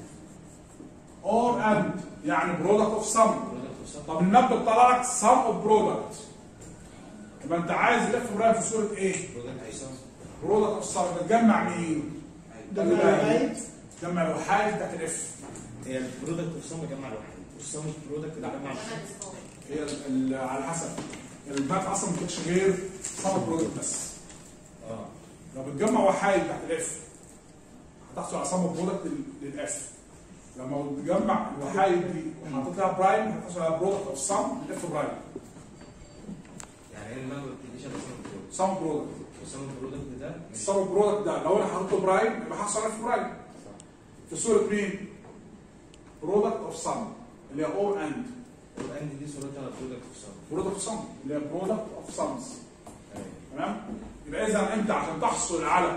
اور اند يعني برودكت اوف سم طب الماب بتطلع لك سم اوف برودكت يبقى انت عايز الاف برايم في صوره ايه؟ برودكت اوف سم بتجمع مين؟ ده من الوحيد جمع الوحايد بتاعت الاف هي البرودكت اوف سم جمع الواحد والسم برودكت ده جمع الواحد هي ال- ال- على حسب الماب اصلا ما بتكونش غير سم برودكت بس اه لو بتجمع وحايد تحت الاف هتحصل على سم برودكت للاف لما بتجمع الوحايد دي وحطيت لها برايم هتحصل على برودكت اوف سم الاف برايم يعني هي الماب ما بتديش الا سم برودكت سم برودكت والسم برودكت ده مش السم برودكت ده لو انا حطيت له برايم يبقى هحصل على اف برايم في صوره مين؟ برودكت اوف سم اللي هي اور اند والاند دي صورتها برودكت اوف سم برودكت اوف سم اللي هي برودكت اوف سمز تمام يبقى اذا انت عشان تحصل على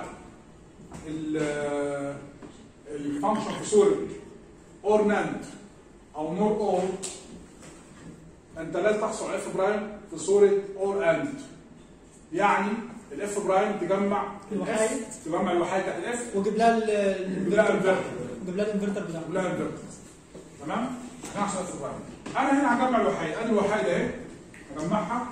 ال- الفانكشن في صوره اور ناند او نور اور انت لازم تحصل على اف برايم في صوره اور اند يعني الاف برايم تجمع الوحايد. الاف تجمع الوحايد تحت الاف واجيب لها ال- وتجيب لها الانفرتر الانفرتر واجيب لها الانفرتر بتاعها كلها انفرتر تمام عشان احصل اف برايم انا هنا هجمع الوحايد ادي الوحايد اهي هجمعها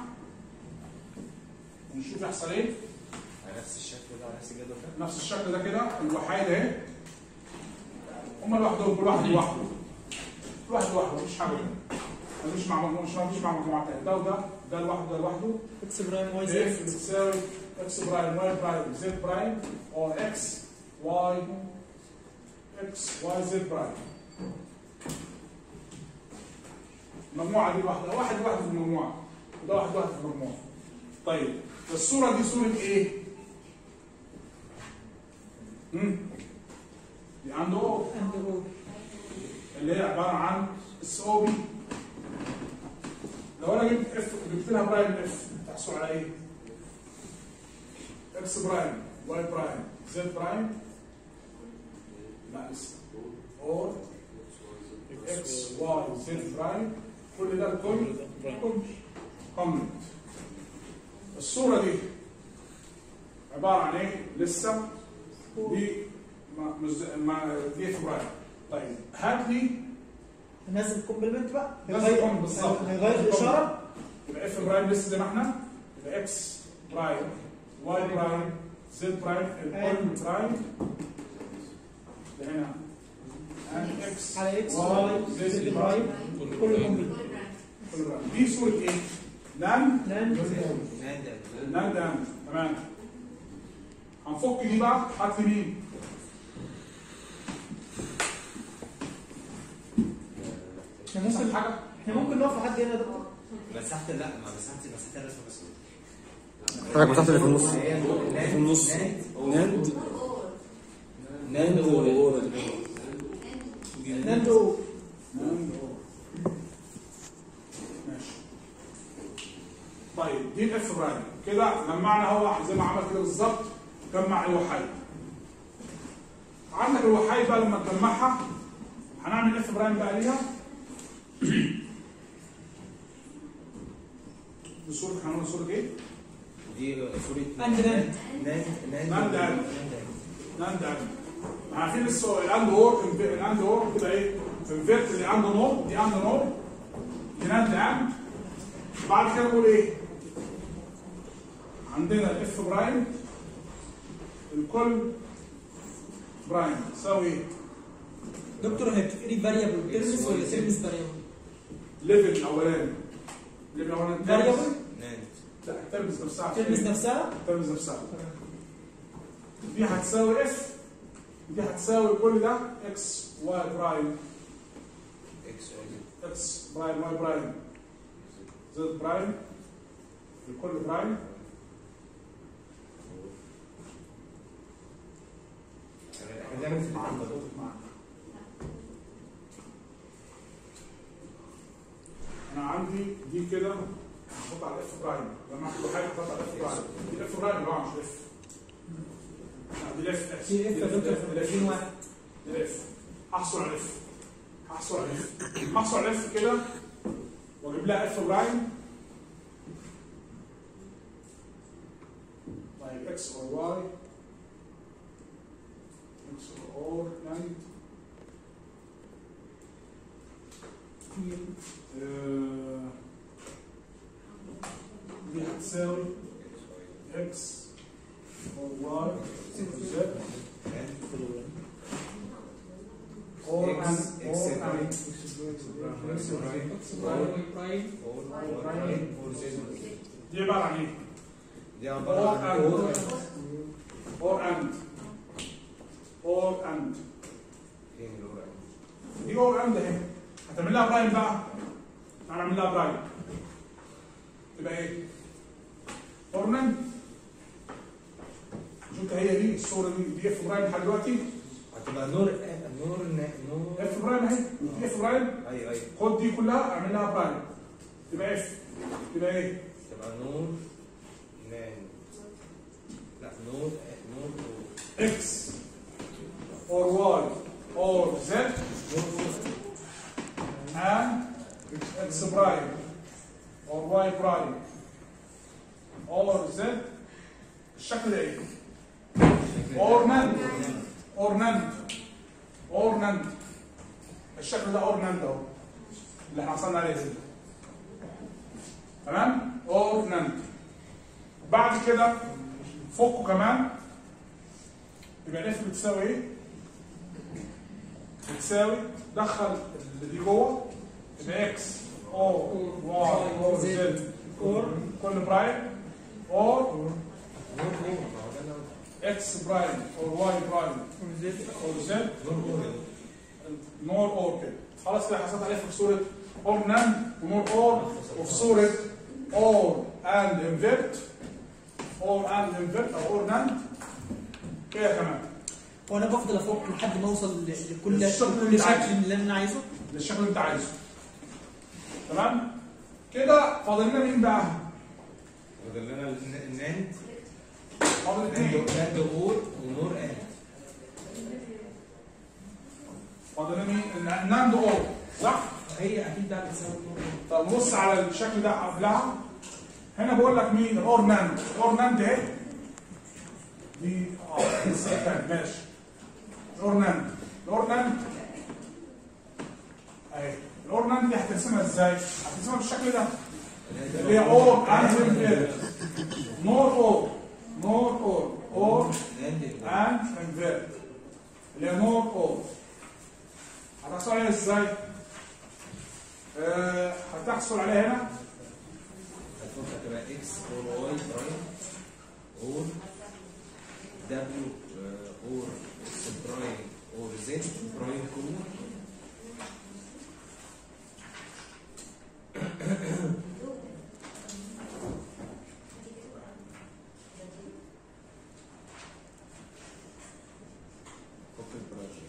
ونشوف يحصل ايه على نفس الشكل ده على نفس الجدول ده نفس الشكل ده كده الوحايد اهي هم لوحدهم كل واحد لوحده كل واحد لوحده مفيش حاجه مفيش مع مجموعه مش مفيش مع مجموعه تانيه ده وده ده لوحده ده لوحده اكس برايم واي اف زد بتساوي اكس برايم واي برايم زد برايم او اكس واي اكس واي زد برايم المجموعه دي لوحدها واحد لوحده في المجموعه وده واحد لوحده في المجموعه طيب الصوره دي صوره ايه؟ امم دي عنده اند او اللي هي عباره عن اس او بي لو انا جبت اف جبت لها برايم اف تحصل على ايه؟ اكس برايم واي برايم زد برايم لا لسه اور اكس واي زد برايم كل ده الكل كل كومنت الصوره دي عباره عن ايه؟ لسه دي ما مش ما دي اف برايم طيب هات لي نزل كومبلمنت بقى نزل هيغير- complement بالظبط. هيغير الاشاره يبقى اف برايم لسه زي ما احنا يبقى اكس برايم واي برايم زد برايم الكل برايم ده هنا and اكس على اكس واي زد برايم كله كومبلمنت كل برايم دي صوره ايه؟ نان لاند نان دان تمام هنفك دي بقى هات لي مين؟ احنا ممكن حاجه احنا ممكن نقف لحد هنا يا دكتور مسحت لا ما مسحت مسحت الرسمه بس حضرتك مسحت اللي في النص في النص. ناند ناند لاند او ماشي طيب دي الاف برايم كده جمعنا هو زي ما عمل كده بالظبط جمع الوحيد عندك الوحيد بقى لما تجمعها هنعمل اف برايم بقى ليها بصورة هنقول صورة ايه؟ دي صورة أند ناند. ناند ناند ناند ناند. ناند اند عارفين لسه الاند اور الاند اور كده ايه؟ انفيرت اللي عنده نور دي عنده نور دي ناند اند بعد كده نقول ايه؟ عندنا الاف برايم الكل برايم تساوي ايه؟ دكتور هي بتفرق فاريبل ترمس ولا ترمس فاريبل؟ ليفل الاولاني الليفل الاولاني فاريبل ناند لا الترمز نفسها ترمس نفسها الترمز نفسها دي هتساوي اف دي هتساوي كل ده اكس واي برايم اكس واي اكس برايم واي برايم زد برايم الكل برايم احنا بنعمل في العمل انا عندي دي كده هحط على اف برايم لما احط حاجه احط على اف برايم دي الاف برايم اللي هو مش اف لا دي الاف اكس في اف يا دكتور في 20 واحد دي الاف هحصل على اف هحصل على اف هحصل على اف كده واجيب لها اف برايم طيب اكس اور واي اكس اور ناند في آه، دي هتساوي اكس اور واي زد اور ان اور ان برايم دي عباره عن ايه؟ دي اور عبارة عن ان اور اور اند اور اند فين الأورا؟ دي اور اند اهي هتعمل لها برايم بقى تعالى اعمل لها برايم تبقى ايه؟ اور اند شفت هي دي الصوره دي دي اف برايم لحد دلوقتي هتبقى نور نور نور اف برايم اهي دي اف برايم ايوه ايوه خد دي كلها اعمل لها برايم تبقى اف تبقى ايه؟ تبقى نور نان لا نور نور اكس اور واي اور زد and اكس برايم اور واي برايم اور زد الشكل ده ايه؟ اور نند اور نند اور نند الشكل ده اور نند اهو اللي احنا وصلنا عليه ده تمام؟ اور نند بعد كده فوقه كمان يبقى الاف بتساوي ايه؟ بتساوي دخل اللي دي جوه يبقى اكس او واي او زد اور كل برايم اور اكس برايم اور واي برايم اور زد نور اور كده خلاص كده حصلت عليه في صوره اور نان ونور اور وفي صوره اور اند انفيرت اور اند انفيرت او اور نان كده كمان وانا بفضل افك لحد ما اوصل ل- لكل الشكل اللي كل انت عايزه. شكل اللي انا عايزه بالشكل اللي انت عايزه تمام كده فاضل لنا مين بقى؟ فاضل لنا الناند فاضل اثنين ناند اور ونور اند فاضل لنا مين؟ الناند اور صح؟ هي اكيد ده بتساوي طب بص على الشكل ده قبلها هنا بقول لك مين الاور ناند الاور ناند اهي دي اه دي السكن ماشي الاور ناند الاور ناند اهي الاور ناند دي هترسمها ازاي؟ هترسمها بالشكل ده اللي هي اور اند نور اور نور اور اور ناند and convert اللي هي نور اور هتحصل عليها ازاي؟ آه هتحصل عليها هنا هتفك هتبقى اكس اور واي برايم اور دبليو اور اكس برايم اور زد برايم كله فك البرايم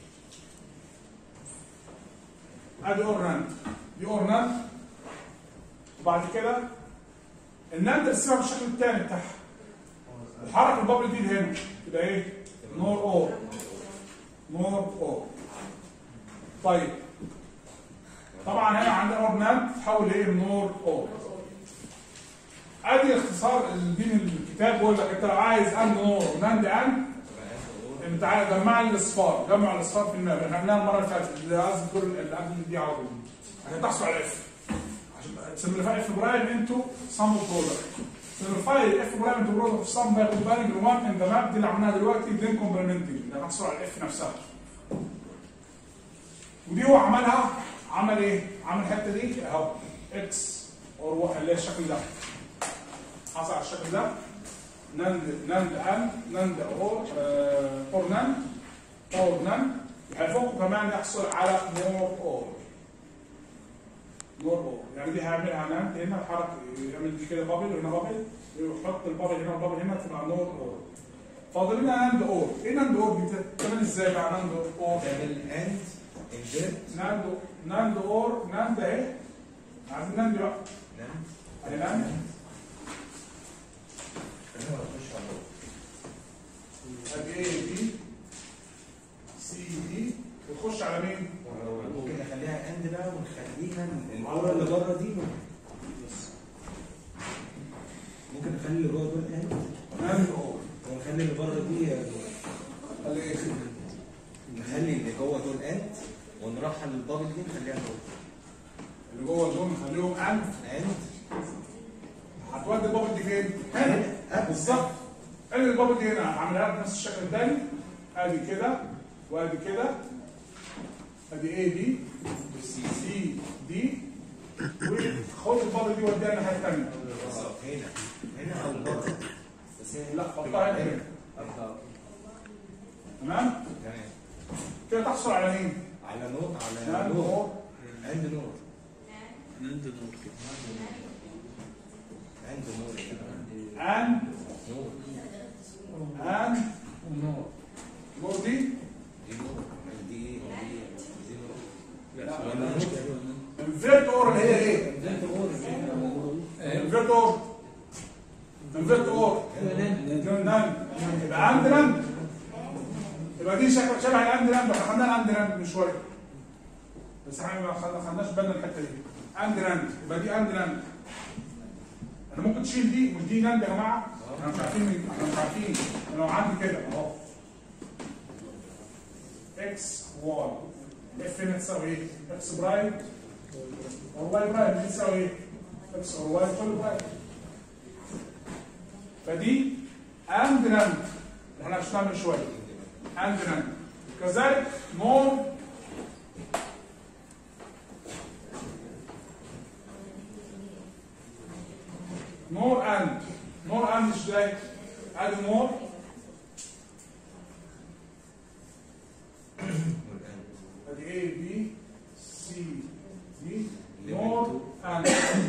ادي اور ناند دي اور ناند وبعد كده الناند ارسمها بالشكل الثاني بتاعها وحرك البابل دي هنا تبقى ايه؟ نور اور نور اور طيب طبعا هنا عندنا اور ناند تتحول لايه؟ نور اور ادي اختصار دين الكتاب بيقول لك انت لو عايز اند نور وناند اند انت عايز جمع لي الاصفار جمع الاصفار في الماب احنا عملناها المره اللي فاتت اللي قصدي الدور اللي قبل دي على طول عشان تحصل على اف عشان سمبليفاي اف برايم انتو سم برودكت سمبليفاي اف برايم انتو برودكت في سم باخد بالي 1 ان ذا ماب دي اللي عملناها دلوقتي بين كومبلمنتنج اللي هتحصل على الاف نفسها ودي هو عملها عمل ايه؟ عمل الحته دي اهو اكس اور اللي هي الشكل ده حصل على الشكل ده ناند ناند ان ناند اور آه، اور ناند اور ناند هيفوق كمان يحصل على نور اور نور اور يعني دي هيعملها ناند هنا الحركه يعمل دي كده بابل وهنا بابل يحط البابل هنا والبابل هنا تبقى نور اور فاضل لنا ناند اور ايه ناند اور دي بتعمل ازاي بقى ناند اور تعمل اند انفيرت ناند ناند اور ناند اهي عايزين ناند بقى ناند ادي ناند خلينا نخش على ادي ايه دي سي دي وتخش على مين؟ ممكن نخليها اند بقى ونخليها الأورا اللي بره دي ممكن نخلي اللي جوه دول اند ناند اور ونخلي اللي بره دي دول قال ايه؟ نخلي اللي جوه دول اند ونرحل البابل دي نخليها نور اللي جوه دول نخليهم اند اند هتودي البابل دي فين؟ هنا بالظبط قال البابل دي هنا عاملها لك نفس الشكل الثاني ادي كده وادي كده ادي ايه دي سي سي دي وخد البابل دي وديها الناحيه الثانيه بالظبط هنا هنا او بره بس هي لا حطها هنا كده تمام؟ تمام كده تحصل على مين؟ على نور على ناند نور اور عند نور نند نور كده عند نور كده. اند نور اند نور نور دي دي نور دي ايه دي دي نور لا لا. ولا نور انفيرت اور اللي هي ايه؟ انفيرت اور انفيرت اور ناند يبقى عند ناند يبقى دي شكل شبه الاند ناند احنا خدنا الاند ناند من شويه بس احنا ما خدنا- خدناش بالنا الحته دي اند ناند يبقى دي اند ناند انا ممكن تشيل دي مش دي ناند يا جماعه احنا مش عارفين احنا مش عارفين انا لو عندي كده اهو اكس واي اف هنا تساوي ايه؟ اكس برايم والواي برايم دي تساوي ايه؟ اكس اور واي كل برايم فدي اند ناند اللي احنا شفناها من شويه اند ناند كذلك نور نور اند نور اند ازاي؟ ادي نور ادي اي بي سي دي نور اند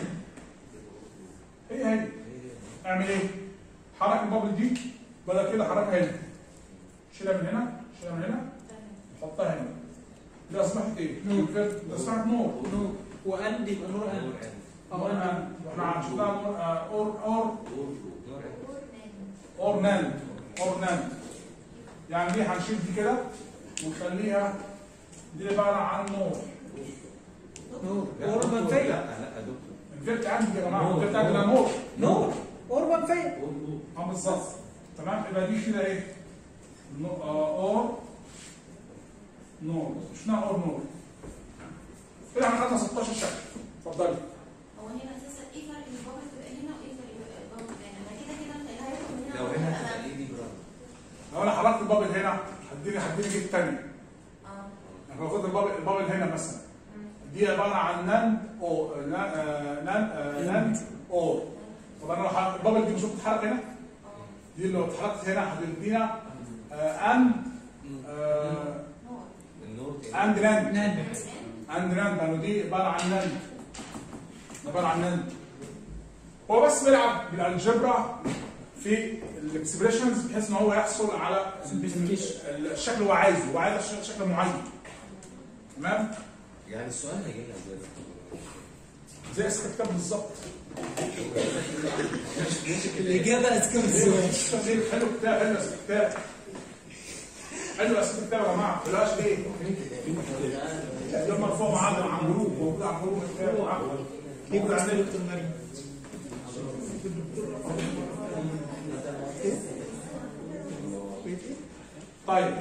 هي هي اعمل ايه؟ حرك البابل دي بدل كده حركها هنا شيلها من هنا شيلها من هنا حطها هنا دي اصبحت ايه؟ نور. دي اصبحت نور نور واند يبقى نور اند او نور اند اند احنا شفناها نور آه، اور اور اور ناند اور ناند يعني دي هنشيل دي كده ونخليها دي عباره عن نور نور اور منفيه لا لا يا دكتور الفيرت عندي يا جماعه نور. الفيرت عندنا نور نور اور منفيه اه بالظبط تمام يبقى دي كده ايه؟ نو- آه، اور نور شفناها اور نور كده احنا خدنا 16 شكل اتفضلي هو هنا اساسا ايه فرق ان البابل تبقى هنا وايه فرق ان البابل تبقى هنا؟ ما كده كده انت اللي هياخد من هنا لو ومن هنا هنا هتبقى ايدي برا لو انا حركت البابل هنا هديني هديني جيت تاني اه يعني لو خدت البابل البابل هنا مثلا دي عباره عن نان او نان آه، نان آه، نان او طب انا لو ح- البابل دي مش بتتحرك هنا دي لو اتحركت هنا هتدينا ان آه، نور النور تاني اند نان ناند اند نان لانه دي عباره عن نان عباره عن نان هو بس بيلعب بالالجبرا في الاكسبريشنز بحيث ان هو يحصل على Simplification. الشكل اللي هو عايزه هو عايز شكل معين تمام يعني السؤال هيجي لنا ازاي زي اسم الكتاب بالظبط الاجابه اذكى من السؤال حلو كتاب حلو اسم الكتاب حلو اسم الكتاب يا جماعه بلاش ليه؟ ده مرفوع معاه مع جروب موجود على جروب الكتاب معاه موجود على النت. دكتور مريم طيب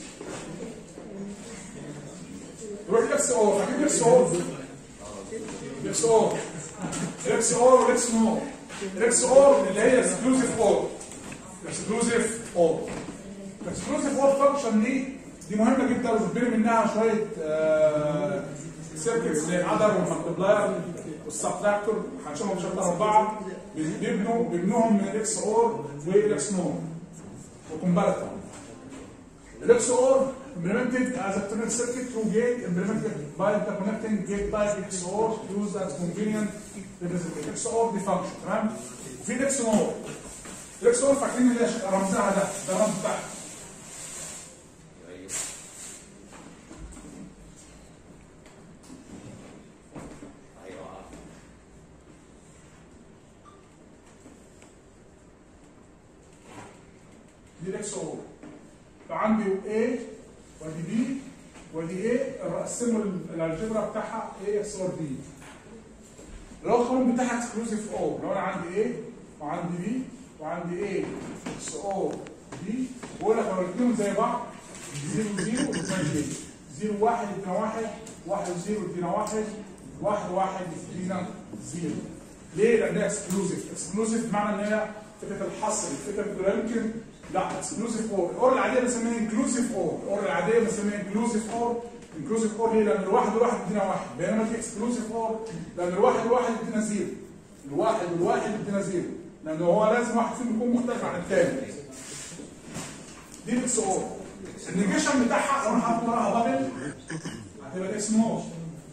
نروح الاكس اور فاكرين الاكس اور الاكس اور الاكس اور والاكس نور الاكس اور اللي هي اكسكلوزيف اور اكسكلوزيف اور الاكسكلوزيف اور فانكشن دي دي مهمه جدا وبتبني منها شويه سيركتس زي الادر والمالتبلاير والسبتراكتور هنشوفهم في شابتر اربعه بيبنوا بيبنوهم من الاكس اور والاكس نور وكومباراتور الاكس اور implemented as a ternary circuit through gate implemented by interconnecting gate type XOR used as convenient representation XOR دي function تمام وفي الاكس نور الاكس نور فاكرين اللي هي رمزها ده ده الرمز بتاعها ايوه ايوه دي الاكس اور فعندي A ودي B ودي A اقسموا الالجبرا بتاعها A اكس اور B اللي هو القانون بتاعها اكسكلوزيف اور لو انا عندي A وعندي B وعندي A اكس اور B بقول لك لو الاثنين زي بعض 0 0 وتساوي 0 1 يدينا 1 1 0 يدينا 1 1 1 يدينا 0 ليه؟ لانها اكسكلوزيف اكسكلوزيف بمعنى ان هي فكره الحصر فكره لا يمكن لا اكسكلوزيف اور الاور العاديه بنسميها انكلوزيف اور الاور العاديه بنسميها انكلوزيف اور انكلوزيف اور ليه؟ لان الواحد والواحد يدينا واحد بينما دي اكسكلوزيف اور لان الواحد والواحد يدينا زيرو الواحد والواحد يدينا زيرو لان هو لازم واحد فيهم يكون مختلف عن الثاني دي الاكس اور النيجيشن بتاعها لو انا حاطط وراها بابل هتبقى الاكس نور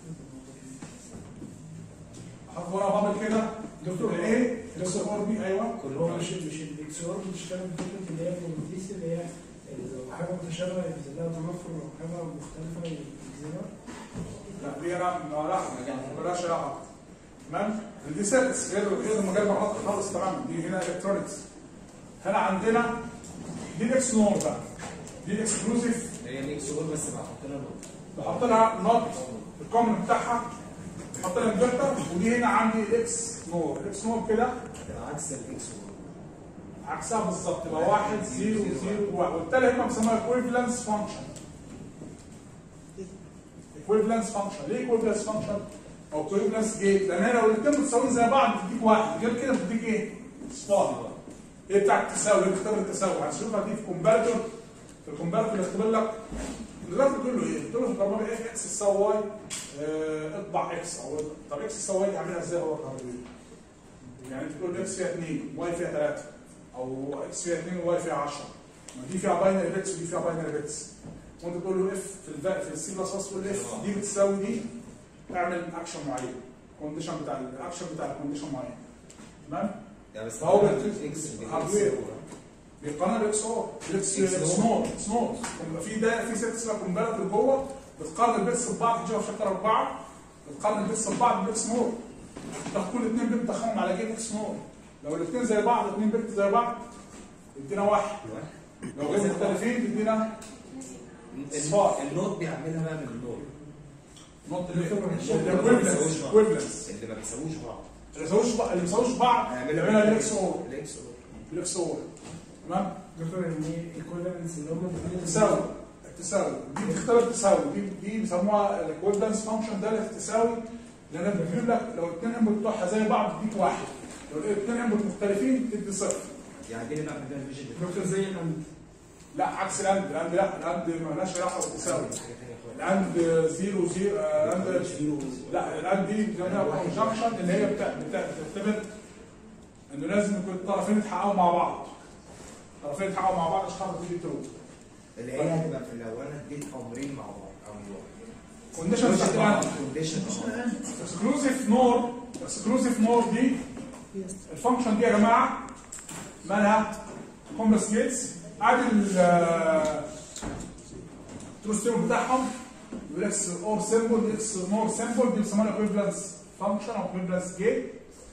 حاطط وراها بابل كده دكتور ايه الاكس اور بي ايوه هو مش مش الاكسور بتشتغل بفكره اللي هي الكومبليس اللي هي لو حاجه متشابهه ينزل لها تنفر او حاجه مختلفه يجذبها لا دي انا لا لا بلاش لا تمام دي سيركس غير غير مجال مرات خالص تمام دي هنا الكترونكس هنا عندنا دي الاكس نور بقى دي الاكسكلوزيف هي الاكس اور بس بحط لها نقطه بحط لها نوت الكومن بتاعها بحط لها انفرتر ودي هنا عندي الاكس نور الاكس نور كده عكس الاكس اور عكسها بالظبط يبقى واحد زيرو زيرو واحد والتالت هم بيسموها ايكويفالنس فانكشن ايكويفالنس فانكشن ليه ايكويفالنس فانكشن او ايكويفالنس جيت لان هنا لو الاثنين متساويين زي بعض بتديك واحد غير كده بتديك ايه؟ صفار ايه بتاع التساوي ايه بتختبر التساوي هنشوفها دي في كومبارتور في الكومبارتور يختبر لك دلوقتي بتقول له ايه؟ بتقول له في البرنامج ايه اكس تساوي واي اه، اطبع اكس او طب اكس تساوي واي تعملها ازاي هو الكهربائي؟ يعني انت تقول اكس فيها 2 واي فيها 3 او اكس فيها 2 وواي فيها 10 ما دي فيها باينري بيتس ودي فيها باينري بيتس وانت تقول له اف في الف في السي بلس بلس تقول اف دي بتساوي دي اعمل اكشن معين كونديشن بتاع الاكشن بتاع الكونديشن معين تمام يعني بس فهو طبعاً بيرتز- اكس هاردوير. بيقارن باكس اور اكس إكس اكس نور. نور اكس نور يبقى في ده في ست اسمها كومباراتور جوه بتقارن البيتس ببعض تجيبها في شكل اربعه بتقارن البيتس ببعض باكس نور تاخد كل اثنين بيت تدخلهم على جيب اكس نور لو الاثنين زي بعض اثنين بيت زي بعض يدينا واحد لو غير مختلفين يدينا صفار. النوت بيعملها بقى من النوت نوت اللي الايكويفلنس اللي ما بيساووش بعض اللي بيساووش بعض اللي بيساووش بعض يعملها الاكس اور الاكس اور الاكس اور تمام دكتور ان دي ايكويفالنس اللي هم الاثنين تساوي التساوي دي بتختلف تساوي دي دي بيسموها الايكويفالنس فانكشن ده التساوي لان بتجيب لك لو الاثنين انبوت بتوعها زي بعض تديك واحد لو الاثنين انبوت مختلفين تدي صفر يعني دي اللي بعمل بيها الفيجن دكتور زي الاند لا عكس الاند الاند لا الاند ما لهاش علاقه بالتساوي حاجه ثانيه خالص الاند زيرو زيرو آه، الاند لا الان دي بنسميها كونجكشن اللي هي بتا- بتا- بتعتبر انه لازم يكون الطرفين يتحققوا مع بعض الطرفين يتحققوا مع بعض عشان خاطر تيجي ترو اللي هي هتبقى في الاول انا اديت امرين مع بعض امر كونديشن بتاعت الان كونديشن اكسكلوزيف نور اكسكلوزيف نور دي الفانكشن دي يا جماعه مالها كومبلكس جيتس ادي التروس تيبل بتاعهم الاكس اور سيمبل الاكس نور سيمبل دي بيسموها ايكويفالنس فانكشن او ايكويفالنس جيت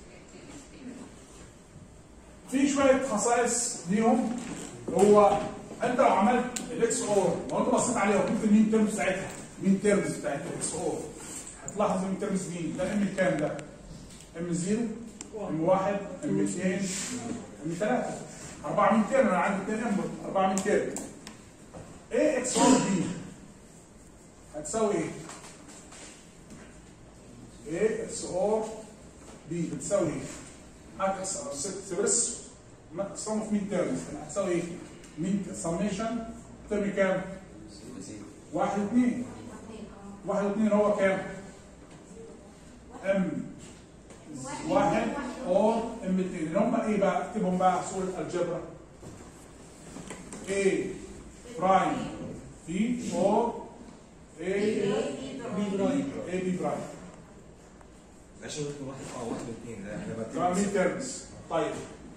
في شويه خصائص ليهم هو انت لو عملت الاكس اور لو انت بصيت عليها وجبت المين تيرمز بتاعتها مين تيرمز بتاعت الاكس اور هتلاحظ المين تيرمز مين ده ام كام ده ام 0 ام 1 ام 2 ام 3 4 مين تيرم انا عندي 2 انبوت 4 مين تيرم ايه اكس اور بي هتساوي ايه؟ ايه اكس اور بي بتساوي ايه؟ هتكسبرس سم اوف مين تيرمز هتساوي ايه؟ مين سميشن ترم كام؟ واحد واثنين واحد واثنين هو كام؟ ام واحد اور ام اثنين اللي هم ايه بقى؟ اكتبهم بقى في صورة الجبرا A برايم بي اور A بي برايم A B برايم عشان قلت واحد اه واحد واثنين لا احنا تمام مين بكتب تيرمز طيب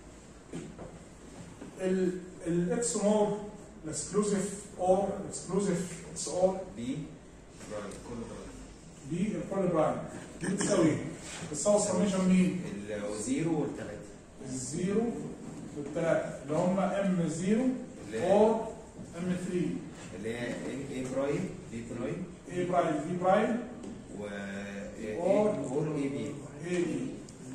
ال الاكس نور الاكسكلوزيف اور الاكسكلوزيف اكس اور بي برايم كله برايم دي الكل برايم دي بتساوي ايه؟ بتساوي سميشن مين؟ الزيرو والثلاثة الزيرو والثلاثة اللي هم ام زيرو اللي هي اور ام 3 اللي هي اي برايم بي برايم اي برايم بي برايم و اور اور اي بي اي بي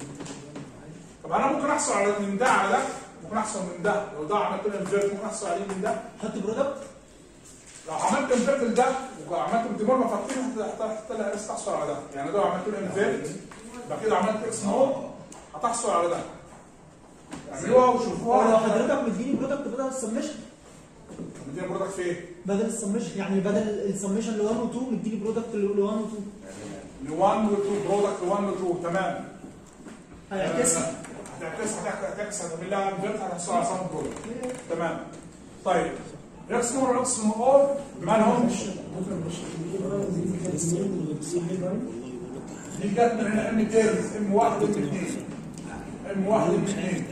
طب انا ممكن احصل على من ده على ده ممكن احصل من ده لو ده عملت له انفيرت ممكن احصل عليه من ده حط برودكت لو عملت انفيرت لده وعملت انتبار مفاتيح هتلاقي بس تحصل على ده يعني لو عملت له انفيرت يبقى كده عملت اكس نور هتحصل على ده اعملوها هو لو وشوفوها حضرتك مديني برودكت بدل السمشن مدينا برودكت في ايه؟ بدل السمشن يعني بدل السمشن ل 1 و 2 مديني برودكت ل 1 و 2 ل 1 و 2 برودكت ل 1 و 2 تمام هيعكسها هتعكس هتعكس هتعمل لها انفيرت هتحصل على صم برودكت تمام طيب اكس نور واكس نور مالهمش دكتور مش الاي برايم دي كانت منين والاكس بي برايم دي جت من هنا ام تيرز ام 1 ام 2 ام 1 ام 2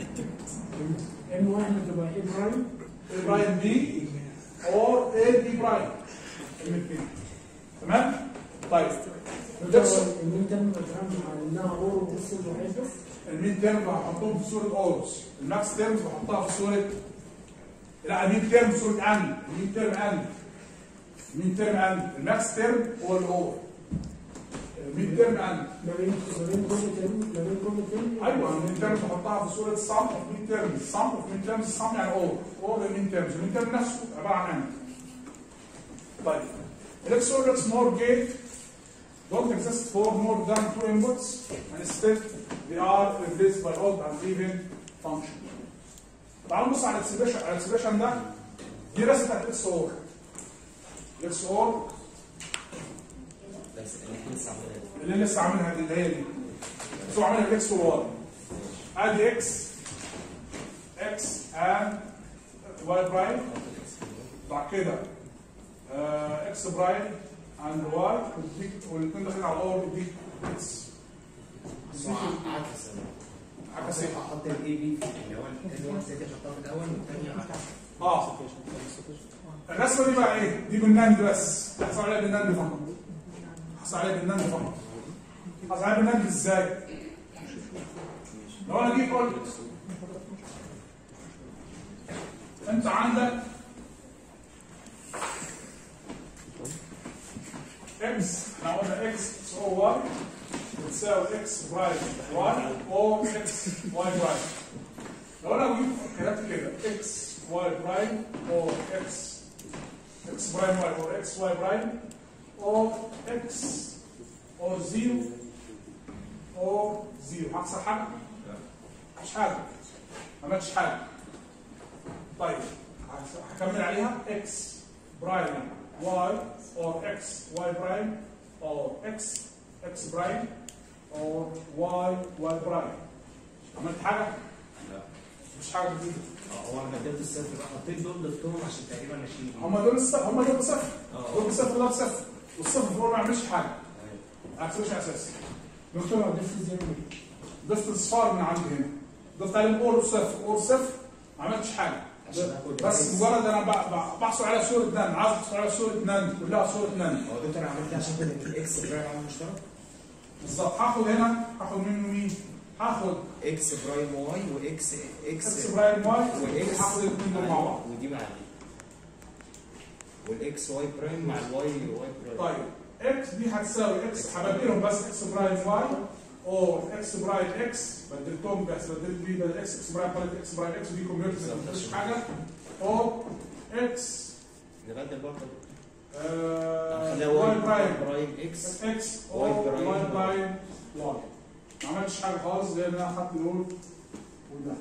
ام واحد تبقى اي برايم A برايم بي اور A بي برايم ام 2 تمام طيب دكتور المين تم بتعمل على انها اور وبس الوحيد بس المين تيرم بحطهم في صوره اورس الماكس تيرمز بحطها في صوره لا المين تيرم في صوره ان المين تيرم ان المين تيرم ان الماكس تيرم هو الاور المين تيرم ان ما بين ما بين كل ترم ما بين كل ترم ايوه المين تيرم بحطها في صوره سم اوف مين تيرم سم اوف مين تيرم سم يعني اور اور المين تيرمز المين تيرم نفسه عباره عن ان طيب الاكس اور الاكس نور جيت don't exist for more than two inputs and instead they are replaced by odd and even function. تعالوا نبص على الاكسبريشن على الاكسبريشن ده دي رسمه بتاعت الاكس اور الاكس اور بس اللي احنا لسه عاملينها اللي لسه عاملها دي اللي هي دي بس هو عاملها الاكس اور ادي اكس اكس اند واي برايم بعد كده آه، اكس برايم اند واي بتديك والاثنين داخلين على الاول بيديك اكس عكس عكس ايه؟ احط الاي بي في اللي هو الثاني واحد دي احطها في الاول والثانيه عكس اه الرسمه دي بقى ايه؟ دي بالناند بس تحصل عليها بالناند فقط تحصل عليها بالناند فقط تحصل عليها بالناند ازاي؟ لو انا جيت قلت انت عندك اكس احنا قلنا اكس او واي بتساوي اكس برايم واي او اكس واي برايم لو انا جيت كتبت كده اكس واي برايم او اكس اكس برايم واي او اكس واي برايم او اكس او زيرو او زيرو هحصل حاجه؟ مش حاجه ما عملتش حاجه طيب هكمل عليها اكس برايم واي او اكس واي برايم او اكس اكس برايم او واي واي برايم عملت حاجه؟ لا مش حاجه جديده اه هو انا بدلت الصفر بقى حطيت دول ضفتهم عشان تقريبا اشيل هم دول الصفر هم دول بصفر اه. دول بصفر ده بصفر والصفر فوق ما يعملش حاجه ما يحسبش اساسي دكتور ما ضفت زي ما ضفت اصفار من عندي هنا ضفت عليهم اور صفر اور صفر ما عملتش حاجه عشان اخد بس الإكس. مجرد انا ب- ب- بحصل على صوره نان عايز احصل على صوره نان كلها صوره نان هو دكتور انا عملت ده عشان اخد الاكس برايم عامل مشترك بالظبط هاخد هنا هاخد منه مين؟ هاخد اكس برايم واي واكس اكس اكس برايم واي واكس هاخد الاثنين دول مع بعض ودي مع دي والاكس واي برايم مع الواي واي برايم طيب اكس دي هتساوي اكس هبدلهم بس اكس برايم واي او اكس برايم اكس بدلتهم بس بدلت دي بدل اكس اكس برايم طلعت اكس برايم اكس ودي كومبيوتر ما فيش حاجه او اكس نبدل برضه آه، خليها واي واي برايم برايم اكس اكس او واي برايم. واي برايم واي ما عملتش حاجه خالص غير ان انا اخدت دول وده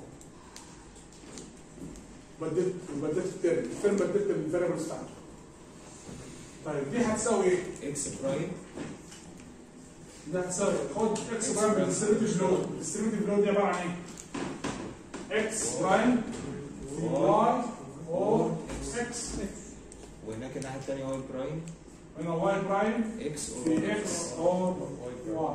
بدلت بدلت الترم الترم بدلت الفاريبلز بتاعته طيب دي هتساوي ايه؟ اكس برايم ده هتساوي خد اكس برايم بالديستريبيوتيف لود الديستريبيوتيف لود دي عباره عن ايه؟ اكس برايم في واي اور اكس وهناك الناحيه الثانيه واي برايم هنا واي برايم اكس اور في اكس اور واي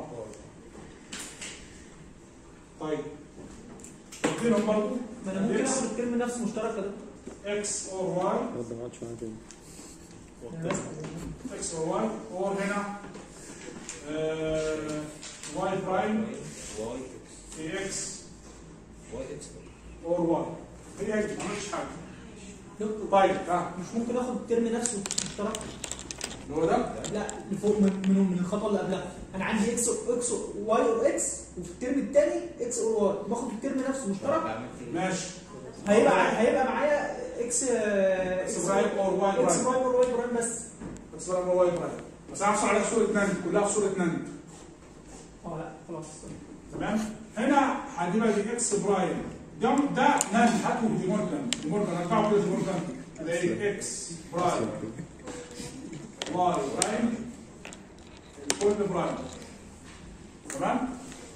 طيب اديلهم برضه ما انا ممكن اخد الترم نفسه مشترك ده اكس اور واي ده ما عادش معايا تاني اكس اور واي اور هنا واي برايم واي اكس في اكس واي اكس اور واي هي هي ما عملتش حاجه دكتور طيب ها مش ممكن اخد الترم نفسه مشترك اللي هو ده لا لفوق من من من الخطوه اللي قبلها انا عندي اكس اكس واي اور اكس وفي الترم الثاني اكس اور واي باخد الترم نفسه مشترك بعمل ايه؟ ماشي هيبقى هيبقى معايا اكس اكس برايم اور واي اكس برايم برايم اور واي برايم بس اكس برايم اور واي برايم بس انا هحصل على صوره ناند كلها في صوره ناند اه لا خلاص تمام هنا هتبقى دي اكس برايم ده ده ناند هاته دي مورجان دي مورجان ارجعوا كده دي مورجان الاقي اكس برايم واي برايم الكل برايم تمام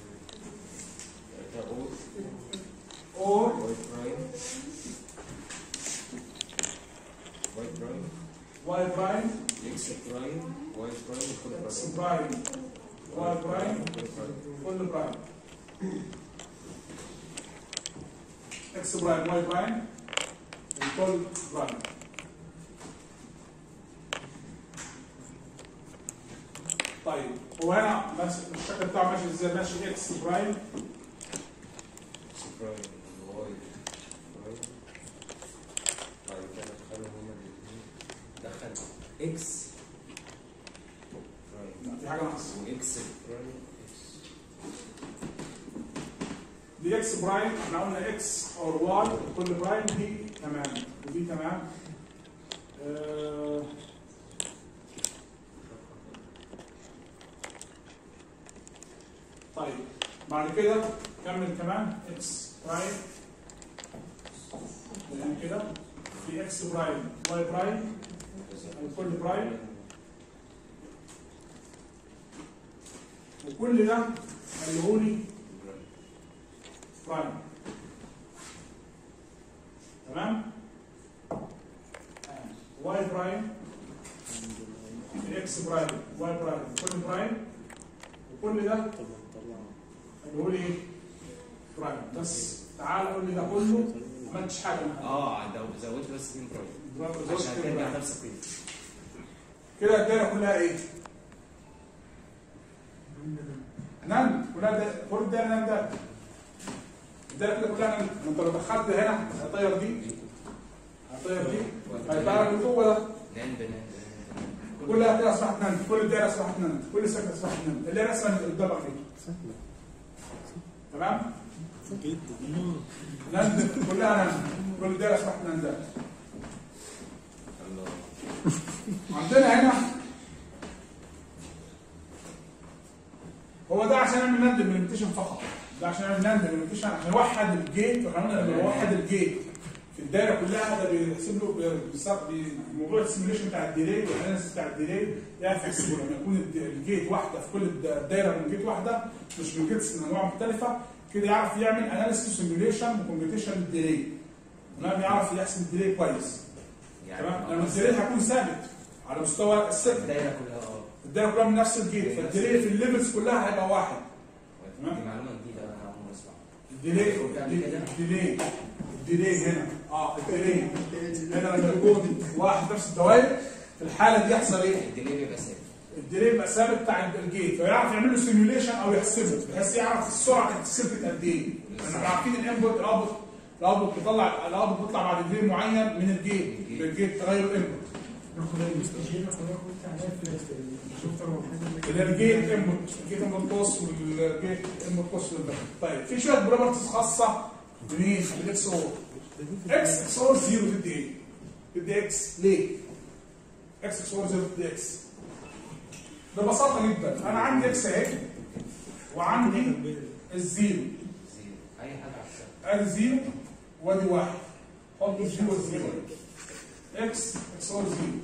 ده اور اور واي برايم واي برايم واي برايم اكس برايم واي برايم كل اكس برايم برايم واي برايم كل برايم كل برايم اكس برايم واي برايم الكل برايم طيب هو هنا ماشي الشكل بتاعه ماشي ازاي ماشي اكس برايم اكس برايم واي برايم بعد كده دخلهم هما الاثنين دخل اكس برايم لا، في حاجه ناقصه واكس برايم اكس دي اكس برايم احنا قلنا اكس اور واي كل برايم دي تمام ودي تمام آه، طيب بعد كده كمل كمان اكس برايم يعني كده في اكس برايم واي برايم الكل برايم وكل ده خليهولي برايم تمام واي برايم اكس برايم واي برايم كل برايم وكل ده نقول ايه برايم بس تعال قول لي ده كله ما عملتش حاجه أنا. اه ده زودت بس اتنين برايم زودت عشان كده ترجع برايم. نفس القيمه كده الدايره كلها ايه؟ نند كلها دا... كل الدايره نندات الدايره كده كلها نند ما انت لو دخلت هنا هتطير دي هتطير دي هيطير اللي جوه ده نان بنان كلها كده اصبحت نند كل الدايره اصبحت نند كل سكه اصبحت نند اللي هي رسمه اللي قدامك دي تمام؟ نند كلها نند كل الدايره اصبحت نندات الله عندنا هنا هو ده عشان نعمل نند امبلمنتيشن فقط ده عشان نعمل نند امبلمنتيشن عشان نوحد الجيت وكمان لما نوحد الجيت في الدايره كلها ده بيحسب له بي- بيصاب- بي- موضوع السيميوليشن بتاع الديلي والاناليسيس بتاع الديلي يعرف يحسبه لما يكون الد- الجيت واحده في كل الد- الدايره من جيت واحده مش من جيتس من انواع مختلفه كده يعرف يعمل اناليسيس سيميوليشن وكمبيوتيشن للديلي تمام يعرف يحسب الديلي كويس تمام لما الديلي هيكون ثابت على مستوى السيرفر الدايره كلها اه الدايره كلها من نفس الجيت فالديلي في الليفلز كلها هيبقى واحد دي معلومه جديده انا اول مره اسمعها الديلي الديلي الديلي هنا اه الديلي هنا لما يكون واحد نفس الدوائر في الحاله دي يحصل ايه؟ الديلي بيبقى ثابت الديلي يبقى ثابت بتاع الجيت فيعرف يعمل له سيميوليشن او يحسبه بحيث يعرف السرعه كانت ثبتت قد ايه احنا عارفين الانبوت الاوتبوت الاوتبوت بيطلع الاوتبوت بيطلع بعد ديلي معين من الجيت بالجيت تغير الانبوت ناخد الاستجابه كلها كنت عليها في شفت اللي هي الجيت انبوت الجيت انبوت كوست والجيت انبوت كوست طيب في شويه بروبرتيز خاصه منين؟ بالاكس او اكس اكس اور زيرو ضد ايه؟ ضد اكس ليه؟ اكس اكس اور زيرو ضد اكس ببساطه جدا انا عندي اكس اهي وعندي الزيرو زيرو اي حاجه على السبب ادي زيرو وادي واحد حط الزيرو والزيرو اكس اكس اور زيرو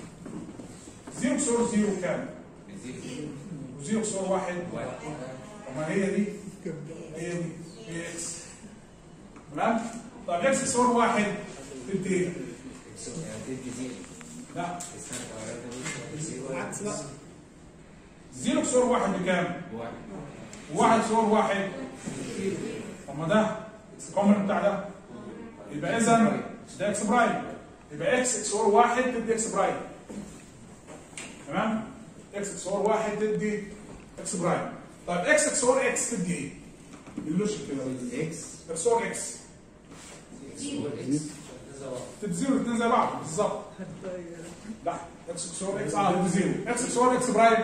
زيرو اكس اور زيرو كام؟ بزيرو وزيرو اكس اور واحد واحد طب ما هي دي هي دي هي اكس تمام؟ طب اكس اكس اور واحد تدي ايه؟ اكس يعني تدي زيرو لا استنى أوريك زيرو العكس بقى زيرو اكس اور واحد بكام؟ واحد واحد اكس اور واحد طب ما ده الكومن بتاع ده يبقى اذا ده اكس برايم يبقى اكس اكس اور واحد تدي اكس برايم تمام؟ اكس اكس اور واحد تدي اكس برايم طيب اكس اكس اور اكس تدي ايه؟ باللوجيك كده اكس اكس اور اكس زيرو اكس تدي زيرو الاثنين زي بعض بالظبط لا اكس اكس اور اكس اه تدي زيرو اكس اكس اور اكس برايم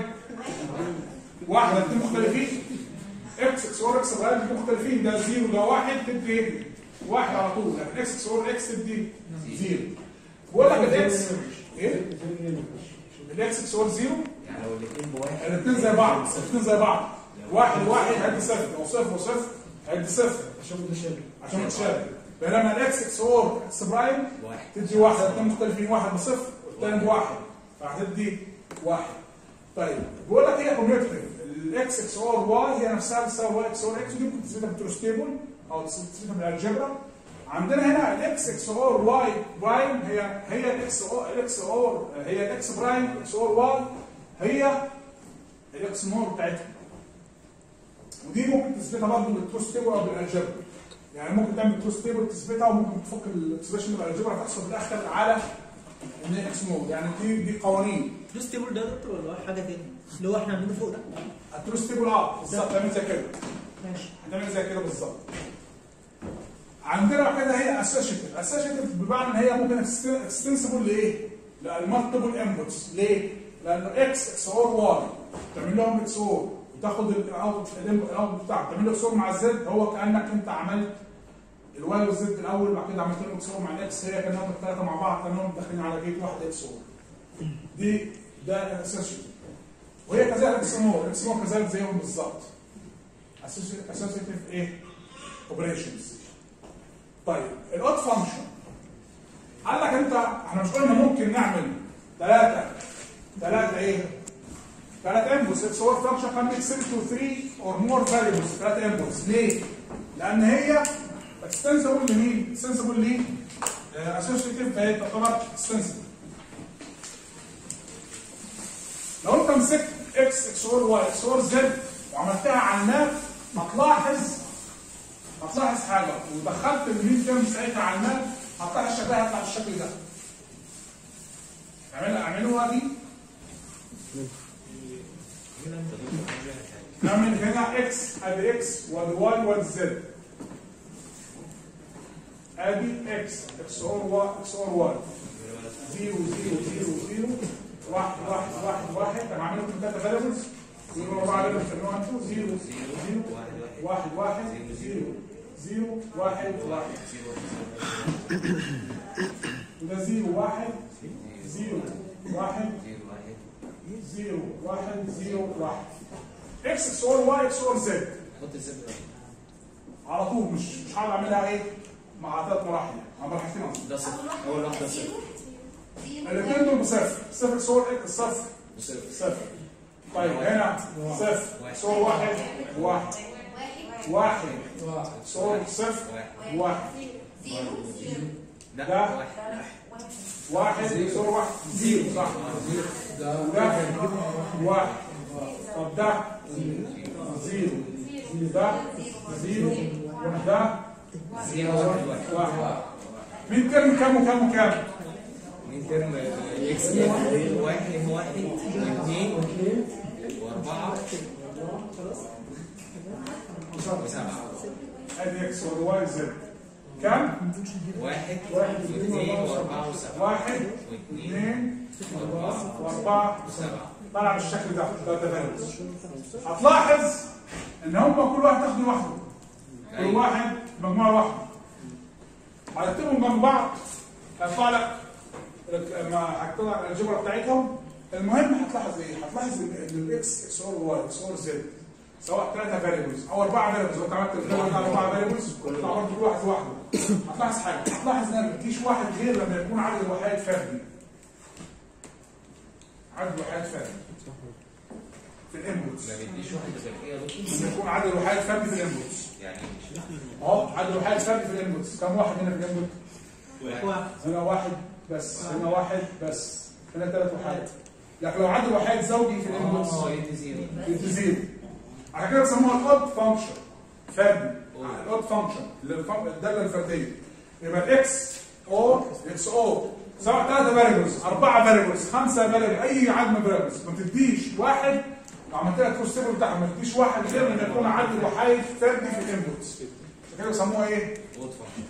واحد الاثنين مختلفين اكس اكس اور اكس برايم الاثنين مختلفين ده زيرو ده واحد تدي ايه؟ واحد على طول لكن اكس اكس اور اكس تدي زيرو بقول لك الاكس ايه؟ الاكس اكس اور زيرو يعني لو الاثنين بواحد الاثنين زي بعض الاثنين زي بعض واحد واحد هيدي صفر وصفر وصفر هيدي صفر عشان متشابه عشان متشابه بينما الاكس اكس اور اكس برايم واحد تدي واحد الاثنين مختلفين واحد بصفر والثاني بواحد فهتدي واحد طيب بقول لك هي كوميوتيف الاكس اكس اور واي هي نفسها بتساوي واي اكس اور اكس ودي ممكن تثبتها بالتروستيبل او تثبتها بالالجبرا عندنا هنا الاكس اكس اور واي برايم هي هي الاكس اور الاكس اور هي الاكس برايم اكس اور واي هي الاكس نور بتاعتها ودي ممكن تثبتها برضه بالتروستيبل او بالالجبرا يعني ممكن تعمل تروستيبل تثبتها وممكن تفك الاكسبريشن بالالجبرا تحصل في الاخر على ان هي اكس نور يعني دي دي قوانين فلوس تيبل ده يا دكتور ولا حاجه تاني اللي هو احنا عاملينه فوق ده التروستيبل اه بالظبط تعمل زي كده ماشي هتعمل زي كده بالظبط عندنا كده هي اسوشيتيف اسوشيتيف بمعنى ان هي ممكن اكستنسبل لايه؟ للمالتيبل انبوتس ليه؟ لانه اكس اكس اور واي تعمل لهم اكس اور وتاخد الاوت الاوت بتاعك تعمل له اكس اور مع الزد هو كانك انت عملت الواي والزد الاول بعد كده عملت لهم اكس اور مع الاكس هي كانهم الثلاثه مع بعض كانهم داخلين على جيت واحد اكس اور دي ده اسوشيتيف وهي كذلك اكس اور اكس اور كذلك زيهم بالظبط اسوشيتيف ايه؟ اوبريشنز طيب الاوت فانكشن قال لك انت احنا مش قلنا ممكن نعمل ثلاثة ثلاثة ايه؟ ثلاث انبوتس اكس اور فانكشن كان اكسبت تو 3 اور مور فاريبلز ثلاث انبوتس ليه؟ لان هي اكستنسبل لمين؟ اكستنسبل ليه؟ اسوشيتيف فهي تعتبر اكستنسبل لو انت مسكت اكس اكس اور واي اكس اور زد وعملتها على الماب هتلاحظ هتلاحظ حاجه ودخلت المين تيرم ساعتها على الماب هتلاحظ شكلها هيطلع بالشكل ده اعملها اعملوها دي نعمل هنا اكس ادي اكس وادي واي وادي زد ادي اكس اكس اور واي اكس اور واي زيرو زيرو زيرو زيرو واحد واحد واحد واحد انا عاملهم ثلاثة فاريبلز زيرو أربعة فاريبلز في النوع انتو زيرو زيرو واحد واحد زيرو زيرو واحد واحد وده زيرو واحد زيرو واحد زيرو واحد زيرو واحد اكس اكس اور واي اكس اور زد حط الزبده على طول مش مش هقعد اعملها ايه مع ثلاث مراحل مع مرحلتين قصدي ده صفر اول واحده صفر الاثنين دول بصفر صفر اكس اور اكس صفر صفر صفر طيب هنا صفر اكس اور واحد واحد واحد اكس اور صفر واحد لا ده. واحد واحد اكس اور واحد زيرو صح ده ده واحد طب ده زيرو ده زيرو ده زيرو واحد واحد واحد مين ترم كام وكام وكام؟ مين ترم اكس واحد واحد واثنين اثنين واربعه وسبعه ادي اكس والواي زد كام؟ واحد واحد واثنين واربعه وسبعه واحد واثنين اثنين واربعه واربعه وسبعه طلع بالشكل ده ده تفاوت هتلاحظ ان هم كل واحد تاخده لوحده كل واحد مجموعه واحده هتكتبهم جنب بعض هيطلع لك لما هتطلع الالجبرا بتاعتهم المهم هتلاحظ ايه؟ هتلاحظ ان إن الاكس اكس اور واي اكس اور زد سواء ثلاثه فاريبلز او اربعه فاريبلز لو انت عملت الفاريبل بتاع اربعه فاريبلز كل برضه كل واحد لوحده هتلاحظ حاجه هتلاحظ ان ما بتجيش واحد غير لما يكون عدد الوحيد فردي عدد الوحيد فردي في الانبوتس ما بيديش واحد غير ايه يا دكتور؟ لما يكون عدد الوحيد فردي في الانبوتس يعني مش اهو عدد الوحيد فردي في الانبوتس كم واحد هنا في الانبوت؟ واحد هنا واحد بس هنا واحد بس هنا ثلاث وحيد لكن لو عدد وحيد زوجي في الانبوتس اه يدي زيرو يبقى زيرو على كده بيسموها الاود فانكشن فردي الاود فانكشن الداله الفرديه يبقى الاكس او اكس او سواء ثلاثه فاريبلز اربعه فاريبلز خمسه فاريبلز اي عدد من فاريبلز ما بتديش واحد لو عملت لها تروس تيبل بتاعها ما تديش واحد غير لما يكون عدد وحيد فردي في الانبوتس عشان كده بيسموها ايه؟ وود فانكشن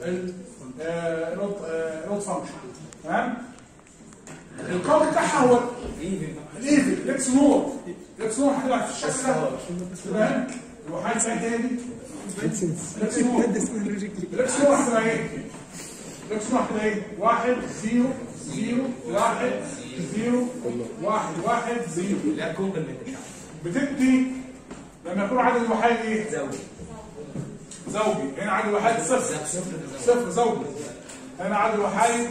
النوت فانكشن تمام القول بتاعها هو الايفن الاكس نور الاكس نور هتبقى في الشكل ده تمام الوحيد بتاعتها هي دي الاكس نور الاكس نور هتبقى ايه؟ الاكس نور هتبقى ايه؟ واحد زيرو زيرو واحد زيرو واحد واحد زيرو لا كومبلمنت بتدي لما يكون عدد الوحيد ايه؟ زوجي زوجي هنا عدد الوحيد صفر صفر صفر زوجي هنا عدد الوحيد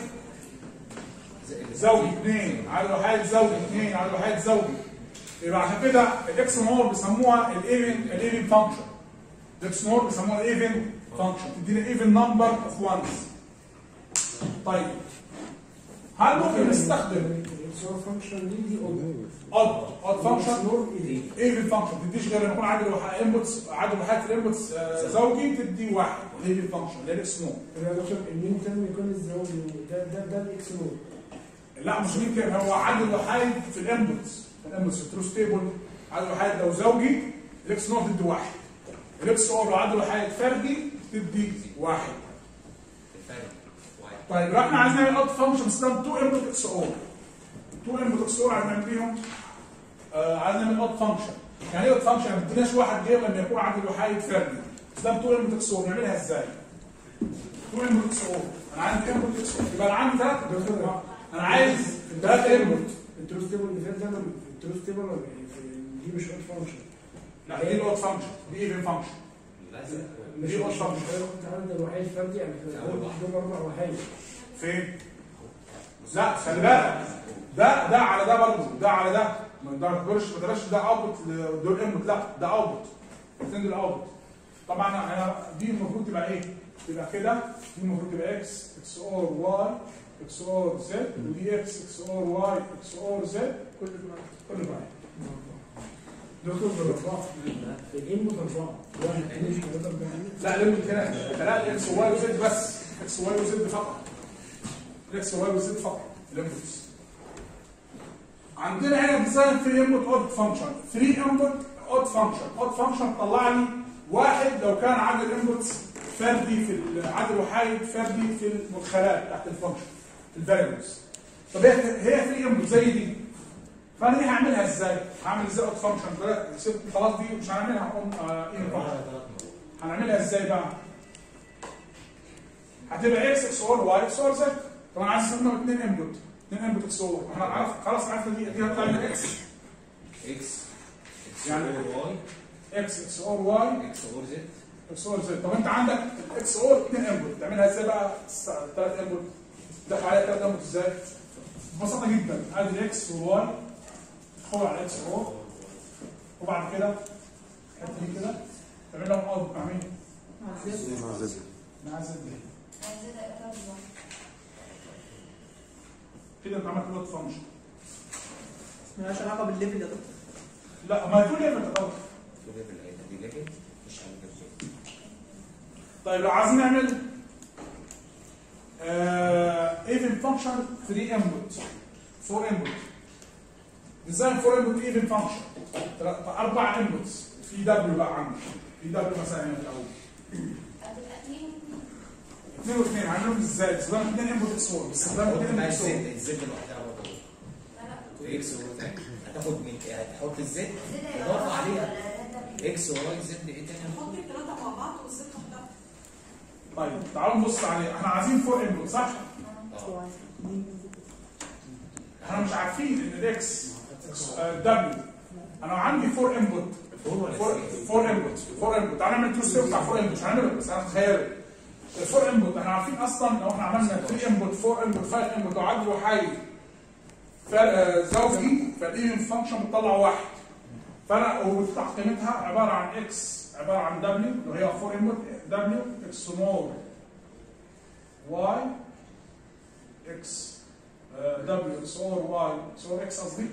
زوجي اثنين عدد الوحيد زوجي اثنين عدد الوحيد زوجي يبقى عشان كده الاكس نور بيسموها الايفن الايفن فانكشن الاكس نور بيسموها الايفن فانكشن تدينا ايفن نمبر اوف وانز طيب هل ممكن نستخدم الصور فانكشن دي دي اود اود اود فانكشن نور ايه ايفن فانكشن ما تديش غير لما يكون عدد الوحيد انبوتس عدد الوحيد في الانبوتس آه، زوجي تدي واحد ايفن فانكشن اللي هي الاكس نور انا دكتور المين ترم يكون الزوجي ده ده ده الاكس نور لا مش مين كده هو عدد الوحيد في الانبوتس في الانبوتس في التروس تيبل عدد الوحيد لو زوجي الاكس نور تدي واحد الاكس نور لو عدد الوحيد فردي تدي واحد الفرق واحد طيب لو احنا عايزين نعمل اوت فانكشن باستخدام 2 انبوت اكس اور 2 انبوت اكس اور عايزين نعمل بيهم آه عايزين نعمل اوت فانكشن يعني ايه اوت فانكشن ما اديناش واحد غير لما يكون عدد الوحيد فردي باستخدام 2 انبوت اكس اور نعملها ازاي؟ 2 انبوت اكس اور انا عندي انبوت اكس اور يبقى انا عندي ثلاث انا عايز ثلاث انبوت التروس تيبل اللي فات ده من- التروس تيبل ولا إيه؟ في- دي مش اود فانكشن لا دي الاوت فانكشن دي ايفن فانكشن لازم مش دي مش odd function. انا كنت عندي الوحيد فردي يعني في أول واحد. دول اربع وحيد فين؟ لا خلي بالك ده ده على ده برضه ده على ده ما تقدرش ما تقدرش ده اوتبوت دول انبوت لا ده اوتبوت الاثنين دول اوتبوت طبعا انا دي المفروض تبقى ايه؟ تبقى كده دي المفروض تبقى اكس اكس اور واي اكس اور زد ودي اكس اكس اور واي اكس اور زد كل ده كل بعض دكتور بالاربعه الانبوت اربعه واحد اثنين ثلاثه اربعه لا ليميت هنا ثلاثة اكس وواي وزد بس اكس وواي وزد فقط اكس وواي وزد فقط الليميتس عندنا هنا ديزاين في انبوت اود فانكشن 3 انبوت اود فانكشن اود فانكشن طلع لي واحد لو كان عدد الانبوتس فردي في ال- عدد وحيد فردي في المدخلات تحت الفانكشن الفاريبلز طب هي هي 3 انبوت زي دي فانا دي هعملها ازاي؟ هعمل ازاي اود فانكشن دلوقتي سيب- خلاص دي مش هنعملها اون ان فانكشن هنعملها ازاي بقى؟ هتبقى اكس اكس اور واي اكس اور زد طب انا عايز استخدم اثنين انبوت اثنين انبوت اكس اور احنا عارف خلاص عرفنا دي دي هتطلع لي اكس اكس اكس يعني- اور واي اكس اكس اور واي اكس اور زد اكس اور زد طب انت عندك الاكس اور اثنين انبوت تعملها ازاي بقى؟ ثلاث انبوت تدخل عليها ثلاث انبوت ازاي؟ ببساطه جدا ادي الاكس والواي تدخل على الاكس اور وبعد كده الحته دي كده تعمل لهم اوت مع مين؟ مع زد مع زد دي عايزة اقرب كده انت عملت لود فانكشن ملهاش علاقه بالليفل يا دكتور لا ما تقول ليفل الاول تو ليفل ايه دي ليفل مش هنجيب زد طيب لو عايزين نعمل ايفن فانكشن 3 انبوت 4 انبوت ديزاين 4 انبوت ايفن فانكشن اربع انبوتس في دبليو بقى عندك في دبليو مثلا هنا في الاول هتبقى اتنين اثنين واثنين هنعملهم ازاي؟ باستخدام اثنين انبوت اكس 4 باستخدام هتحط اثنين بقى انبوت الزد اكس 4 الزد لوحدها برضه لا لا اكس اور زد هتاخد من هتحط الزد زد هيبقى اضافه أربعة عليها ولا ده اكس واي زد ايه تاني حط الثلاثة مع بعض والزد لوحدها طيب تعالوا نبص عليه احنا عايزين 4 انبوت صح؟ اه احنا مش عارفين ان الاكس دبليو انا عندي 4 انبوت فور ولا 4 سي 4 انبوت 4 انبوت تعالى نعمل تو ستيب بتاع 4 انبوت مش هنعمله بس انا متخيله ال 4 انبوت احنا عارفين اصلا لو احنا عملنا 3 انبوت 4 انبوت 5 انبوت وعدد وحيد فرق زوجي فالايفن فانكشن بتطلع واحد فانا وبتطلع قيمتها عباره عن اكس عباره عن دبليو اللي هي 4 انبوت دبليو اكس مور واي اكس دبليو اكس اور واي اكس اور اكس قصدي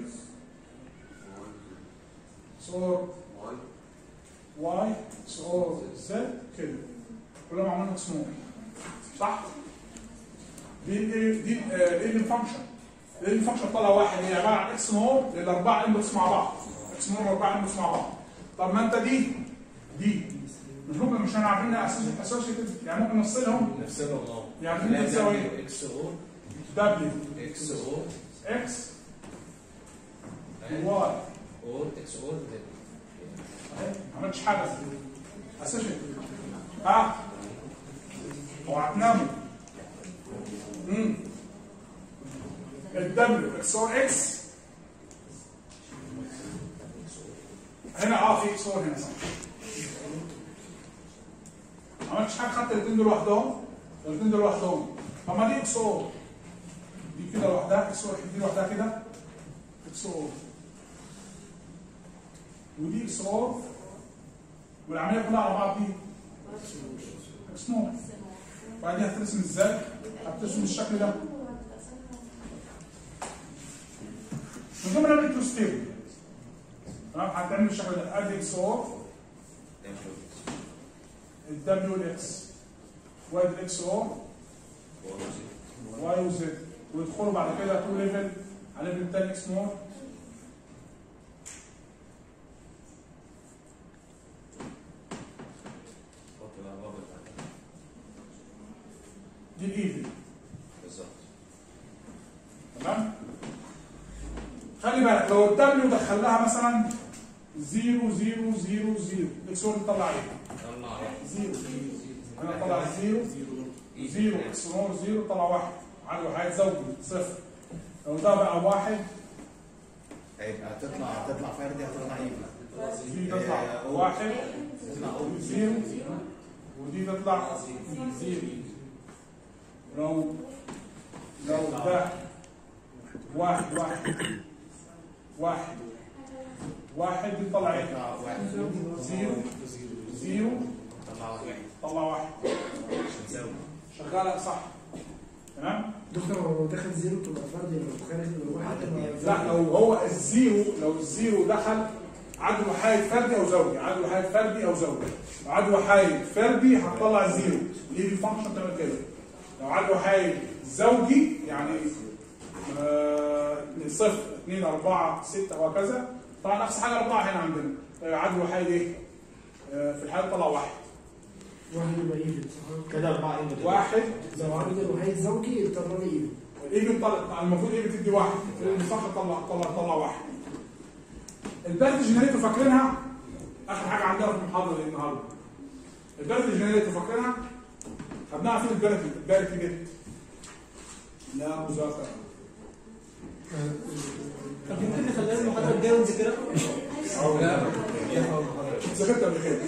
اكس اور واي اكس اور زد كده كلهم عملنا اكس مور صح؟ دي ال دي الايفن فانكشن الايفن فانكشن طلع واحد هي عباره عن اكس مور للاربعه انبوتس مع بعض اكس مور والاربعه انبوتس مع بعض طب ما انت دي دي مش ممكن مش هنعرف انها اسوشيتد يعني ممكن نفصلهم نفسنا اه يعني ممكن تساوي اكس اور دبليو اكس اور اكس واي اور اكس اور زد ما عملتش حاجه اسوشيتد ها هو هتناموا امم الدبليو اكس اور اكس هنا اه في اكس اور هنا صح ما عملتش حاجه خدت الاثنين دول لوحدهم الاثنين دول لوحدهم طب ما دي اكس اور دي كده لوحدها اكس اور دي لوحدها كده اكس اور ودي اكس اور والعمليه كلها على بعض دي اكس نور وبعدين هترسم ازاي؟ هترسم بالشكل ده من غير ما نعمل تو ستيب تمام هتعمل بالشكل ده ادي اكس اور الدبليو الاكس وادي الاكس اور واي وزد ويدخلوا بعد كده تو ليفل على ليفل تاني اكس نور حط بقى بابل بعدين. دي الايفن بالظبط تمام خلي بالك لو الدبليو دخل لها مثلا 0 0 0 0 الاكس نور تطلع ايه؟ طلع واحد 0 انا طلع 0 0 اكس نور 0 طلع واحد عدد وحيد زوجي صفر لو ده بقى واحد هيبقى هتطلع هتطلع فردي هتطلع ايفن دي تطلع واحد تطلع اور زيرو ودي تطلع زيرو لو لو ده واحد واحد واحد واحد دي تطلع ايه؟ طلع واحد زيرو زيرو طلع واحد طلع واحد عشان تساوي شغاله صح تمام؟ دكتور هو لو دخل زيرو تبقى فرد لو خارج لو واحد تبقى لا لو هو الزيرو لو الزيرو دخل عدد وحايد فردي او زوجي عدد وحايد فردي او زوجي لو عدد وحايد فردي هتطلع زيرو ليه دي فانكشن تعمل كده لو عدد وحايد زوجي يعني آه، صفر اثنين اربعة ستة وهكذا طبعا نفس حاجة أربعة هنا عندنا آه، عدد وحايد ايه؟ آه، في الحالة طلع واحد واحد يبقى ايفن صح؟ كده أربعة إيه مدرسة؟ واحد لو عدد الوحيد زوجي يضطر لي ايفن الايفن طلع المفروض ايفن تدي واحد الصح طلع طلع طلع واحد البارت جنريتور فاكرينها اخر حاجه عندنا في المحاضره دي النهارده البارت جنريتور فاكرينها خدناها فين البارت البارت دي لا مذاكره طب ممكن نخليها المحاضره الجايه ونذاكرها؟ ذاكرت قبل كده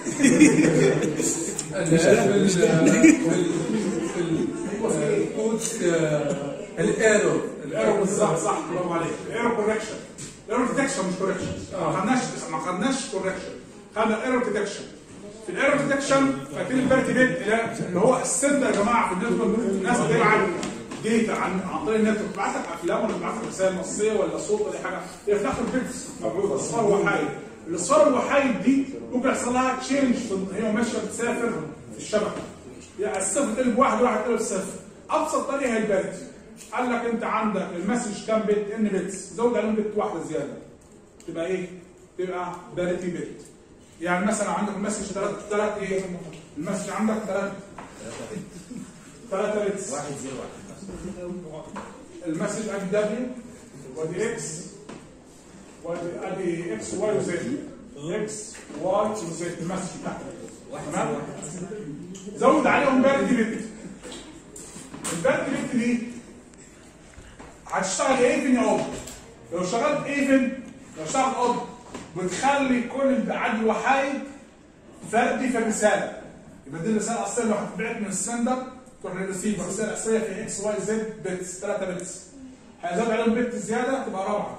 الكود الايرور الايرور بالظبط صح برافو عليك الايرور كوركشن الايرور ديتكشن مش كوركشن ما خدناش ما خدناش كوركشن خدنا الايرور ديتكشن في الايرور ديتكشن فاكرين البارتي بيت اللي هو السند يا جماعه في النتورك الناس بتبعت ديتا عن عن طريق النتورك بتبعت لك افلام ولا بتبعت لك رسائل نصيه ولا صوت ولا حاجه هي في الاخر بيتس موجوده اصفار وحايد الاصفار الوحايد دي ممكن يحصل لها تشينج هي ماشيه بتسافر في الشبكه يعني الصفر تقلب واحد واحد تقلب صفر ابسط طريقه هي البارتي قال لك انت عندك المسج كام بت ان بتس زود عليهم بت واحده زياده تبقى ايه؟ تبقى باريتي بت يعني مثلا عندك المسج ثلاث ثلاث ايه؟ المسج عندك ثلاث ثلاثة بتس واحد زيرو واحد المسج ادي دبليو وادي اكس وادي ادي اكس واي وزد اكس واي وزد المسج بتاعتك واحد تمام؟ زيرو واحد زود عليهم بارتي بت البارتي بت دي هتشتغل ايفن يا اوب لو اشتغلت ايفن لو اشتغلت اوب بتخلي كل الابعاد الوحايد فردي في الرساله يبقى دي الرساله الاصليه اللي هتتبعت من السندر تروح للريسيفر الرساله الاصليه في اكس واي زد بتس 3 بتس هيزود عليهم بت زياده تبقى رابعه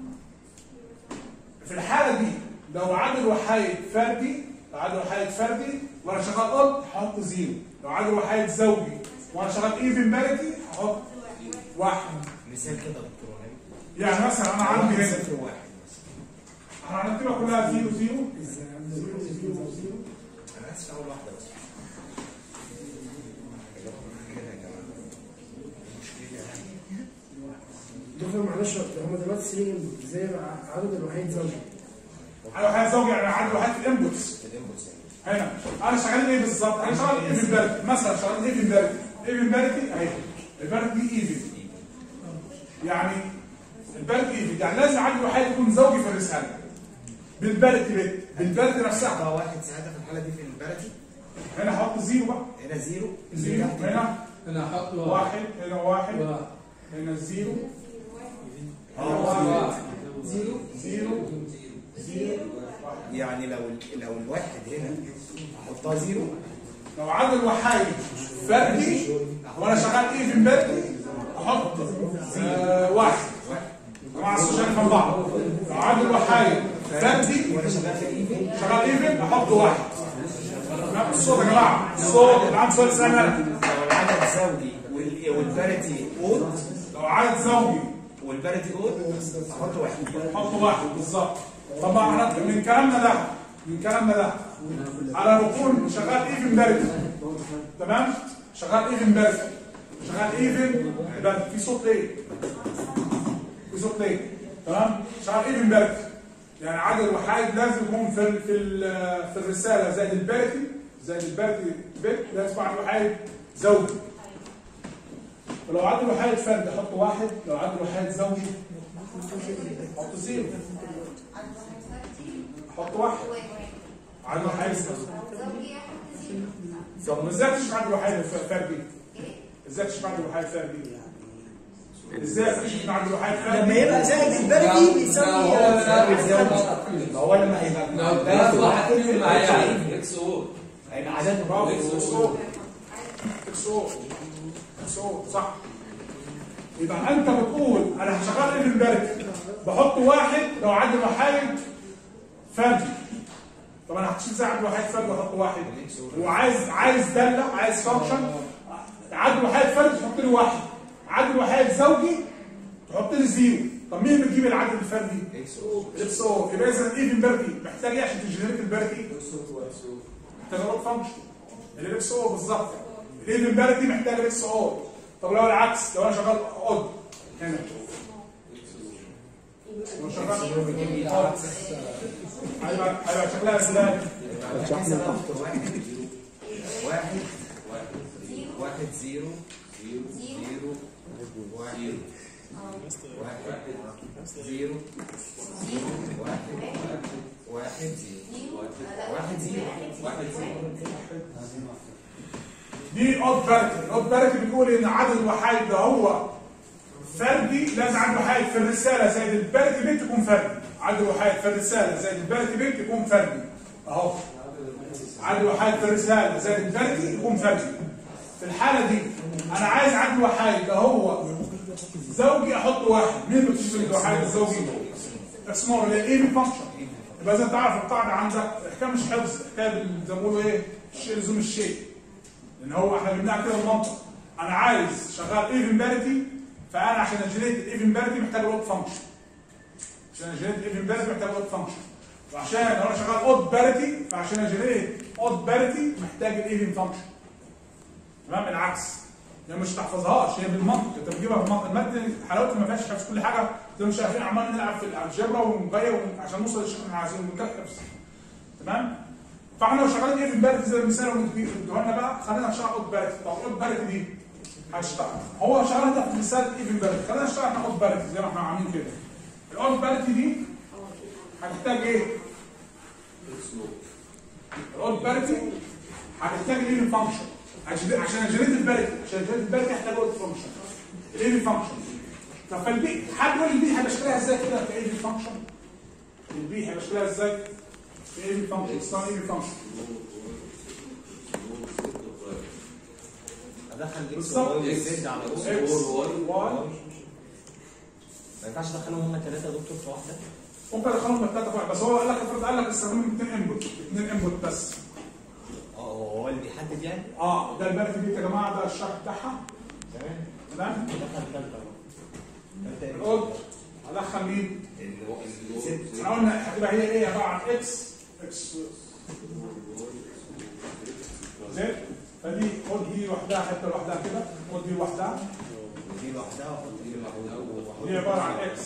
في الحاله دي لو عدد وحايد فردي لو عدد وحايد فردي وانا شغال اوب هحط زيرو لو عدد وحايد زوجي وانا شغال ايفن باريتي هحط واحد مثال كده يا دكتور وهيب يعني مثلا انا عندي هنا صفر واحد مثلا احنا هنكتبها كلها زيرو زيرو زيرو زيرو زيرو انا اسف اول واحده بس كده يا جماعه مشكله يعني دكتور معلش هم دلوقتي سليم زي ما عدد الوحيد زوجي عدد وحيد زوجي يعني عدد وحيد في الانبوتس الانبوتس يعني هنا انا شغال ايه بالظبط؟ انا شغال ايفن باريتي مثلا شغال ايفن باريتي ايفن باريتي اهي الباريتي دي ايفن يعني الباريتي ايفن يعني لازم عدد وحيد يكون زوجي في الرساله بالباريتي بت بالباريتي نفسها احطها واحد ساعتها في الحاله دي في البلدي هنا احط زيرو بقى هنا زيرو زيرو هنا انا هحط واحد واحد هنا واحد واحد هنا زيرو هنا اه واحد زيرو زيرو زيرو واحد يعني لو لو الواحد هنا احطها زيرو لو عدد وحايد فردي وانا شغال ايفن باريتي احط آه واحد طبعا عشان نفهم بعض لو عدد وحايد فردي وانا شغال في الايفن شغال ايفن احط واحد تمام؟ الصوت يا جماعه الصوت اللي عنده سؤال سنه لو العدد زوجي وال- والبارتي اود لو عدد زوجي والبارتي اود احط واحد حط واحد بالظبط طبعا احنا من كلامنا ده من كلامنا ده انا بكون شغال ايفن بارد تمام شغال ايفن بارد شغال ايفن بارد في صوت ليه في صوت ليه تمام شغال ايفن بارد يعني عدد الوحايد لازم يكون في ال في ال في الرساله زائد البارتي زائد البارتي بت لازم عدد الوحايد زوجي ولو عدد الوحايد فرد احط واحد لو عدد الوحايد زوجي احط زيرو احط واحد عدد الوحايد طب ازاي تشرح عدد الوحايد فردي؟ ازاي تشرح عدد الوحايد فردي؟ ازاي تشرح عدد الوحايد فردي؟ لما يبقى زائد البلدي بيساوي ما هو لما هيبقى لو ده واحد فيهم معايا اكس او هيبقى عدد برافو اكس او اكس او اكس او صح يبقى انت بتقول انا شغال ايه في البركه بحط واحد لو عدد وحايد فردي طب انا هشيل ازاي عدد وحيد فردي واحط واحد وعايز عايز داله عايز فانكشن عدد وحيد فردي تحط لي واحد عدد وحيد زوجي تحط لي زيرو طب مين بتجيب العدد الفردي؟ اكس او اكس او يبقى اذا الايفن بيرتي محتاج ايه عشان تجنريت البيرتي؟ محتاج روت فانكشن الاكس او بالظبط الايفن بيرتي محتاج الاكس او طب لو العكس لو انا شغال اود هنا لو شغال اود هيبقى هيبقى شكلها ازاي؟ واحد واحد واحد زيرو زيرو زيرو واحد واحد زيرو زيرو واحد واحد واحد زيرو واحد زيرو واحد زيرو دي اود بارتي الاود بارتي بتقول ان عدد الوحايد ده هو فردي لازم عدد الوحايد في الرساله زائد البارتي بنت يكون فردي عدد الوحايد في الرساله زائد البارتي بنت يكون فردي اهو عدد الوحايد في الرساله زائد البارتي يكون فردي في الحاله دي انا عايز عدد الوحايد ده هو زوجي احط واحد مين بتشتري الوحايد الزوجي اكس مور اللي هي ايه فانكشن يبقى لازم تعرف القاعده عندك الحكايه مش حفظ الحكايه بال- زي ما بيقولوا ايه الشيء لزوم الشيء لان هو احنا بنعمل كده بالمنطق انا عايز شغال ايفن باريتي فانا عشان اجنريت الايفن باريتي محتاج لود فانكشن عشان اجنريت الايفن باريتي محتاج لود فانكشن وعشان لو انا شغال اود باريتي فعشان اجنريت اود باريتي محتاج الايفن فانكشن تمام العكس هي مش تحفظهاش هي بالمنطق انت بتجيبها بالمنطق الماده حلاوتها ما فيهاش حفظ كل حاجه زي ما مش عارفين عمال نلعب في الالجبرا ونغير ون- عشان نوصل للشكل اللي احنا عايزينه من غير حفظ تمام فاحنا لو شغالين ايه في البارت زي المثال اللي كنت ادوها لنا بقى خلينا نشتغل اوت بارت طب اوت بارت دي هشتغل هو شغال ده في مثال ايه في البارت خلينا نشتغل احنا اوت بارت زي ما احنا عاملين كده الاوت بارت دي هتحتاج ايه؟ الاوت بارت هتحتاج الايفن فانكشن عشان عشان اجريت البارت عشان اجريت البارت هحتاج اوت فانكشن الايفن فانكشن طب فالبي حد يقول لي البي هيبقى شكلها ازاي كده في ايفن فانكشن البي هيبقى شكلها ازاي في ايفن فانكشن اسمها ايفن فانكشن ادخل اكس بالظبط. واي وزد على اكس اكس واي ما ينفعش ادخلهم هم الثلاثه يا دكتور في واحده ممكن ادخلهم بالثلاثه فوق بس هو قال لك افرض قال لك استخدم اثنين انبوت اثنين انبوت بس اه هو اللي بيحدد يعني اه ده البارت دي يا جماعه ده الشرح بتاعها تمام تمام دخل ثالثه قلت هدخل مين؟ اللي هو اللي احنا قلنا هتبقى هي ايه عباره عن اكس اكس زد فدي خد دي لوحدها حته لوحدها كده خد دي لوحدها ودي لوحدها واحط دي لوحدها دي عباره عن اكس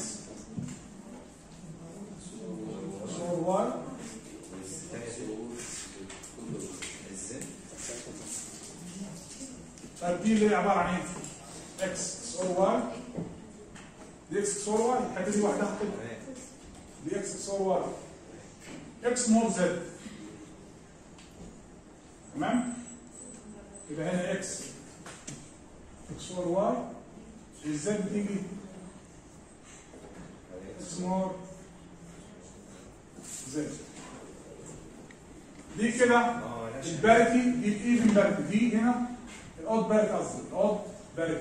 صور واي الزد طيب دي اللي هي عباره عن ايه؟ اكس صور واي دي اكس صور واي الحته دي لوحدها كده تمام دي اكس صور واي اكس مور زد تمام يبقى هنا اكس صور واي الزد بتيجي اكس مور زد دي كده اه لا شك. البارتي دي الايفن بارتي دي هنا الاود بارتي قصدي الاود بارتي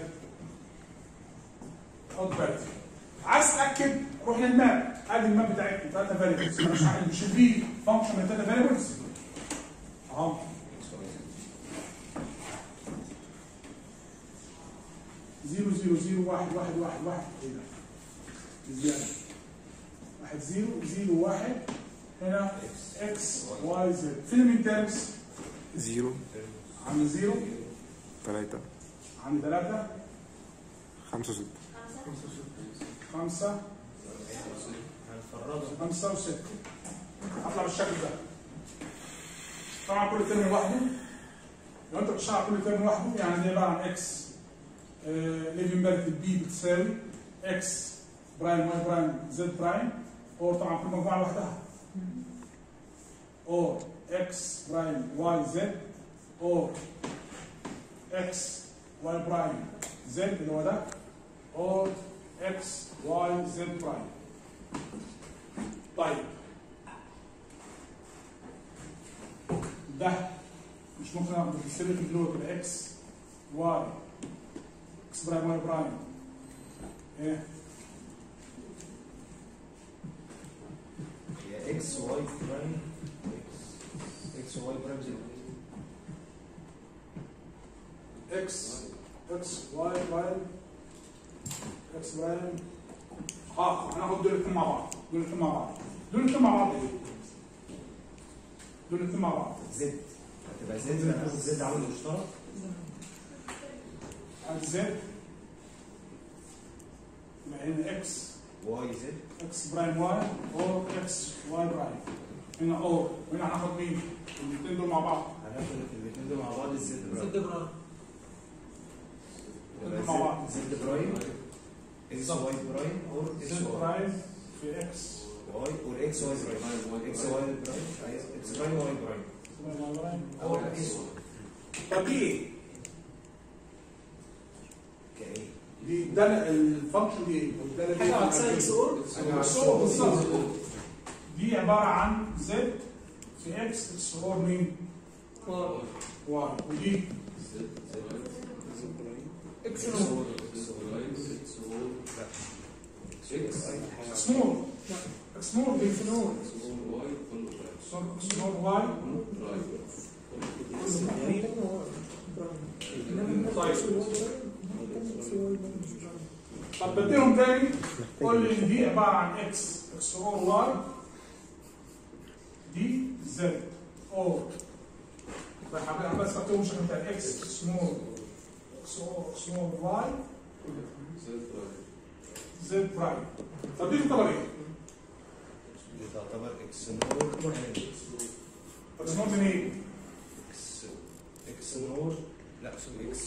الاود بارتي عايز تاكد روح للماب ادي الماب بتاعتي ثلاثه فاريبلز مش عارف- مش دي فانكشن من ثلاثه فاريبلز اهو زيرو زيرو زيرو واحد واحد واحد واحد ايه ده؟ زيادة واحد زيرو زيرو واحد هنا اكس واي زد فين من تيرمز؟ زيرو عند زيرو ثلاثة عند ثلاثة خمسة ستة خمسة هنفرده خمسة وستة هطلع بالشكل ده طبعا كل ترم لوحده لو انت بتشتغل كل ترم لوحده يعني دي عبارة عن اكس ليفين بارت بي بتساوي اكس برايم واي برايم زد برايم اور طبعا كل مجموعة لوحدها اور اكس برايم واي زد اور اكس واي برايم زد اللي هو ده اور اكس واي زد برايم طيب ده مش ممكن اخد السيريت اللي هو كده اكس واي اكس برايم واي برايم ايه هي اكس واي برايم اكس واي برايم زيرو اكس اكس واي برايم اكس برايم اه هناخد دول الاثنين مع بعض دول الاثنين مع بعض دول الاثنين مع بعض ايه؟ دول الاثنين مع بعض زد هتبقى زد هتاخد زد عامل مشترك ادي زد يبقى هنا اكس واي زد اكس برايم واي او اكس واي برايم هنا او وهنا هناخد مين؟ الاثنين دول مع بعض هناخد الاثنين دول مع بعض الزد برايم زد برا يبقى مع بعض. زد زد برايم اكس واي برايم اور اكس زد واي برايم في اكس واي اور اكس واي برايم اكس واي برايم أيوة، اكس برايم واي برايم واي برايم او اكس طب دي ايه؟ كايه دي ده الفانكشن دي ايه؟ والدالة دي حاجه إيه؟ عكسها اكس اور أيوة، عكسهم بالظبط دي عباره عن زد في اكس اكس اور مين؟ واي ودي اكس اور اكس نور اكس نور دي في نور اكس نور واي طيب طب بديهم تاني قول لي ان دي عباره عن اكس اكس اور واي دي زد اور طيب حبيبي بس بكتبهم شكل بتاع اكس سمول اكس اور سمول واي زد برايم طب دي تعتبر ايه؟ دي تعتبر اكس نور اكس نور من ايه؟ اكس اكس نور لا اكس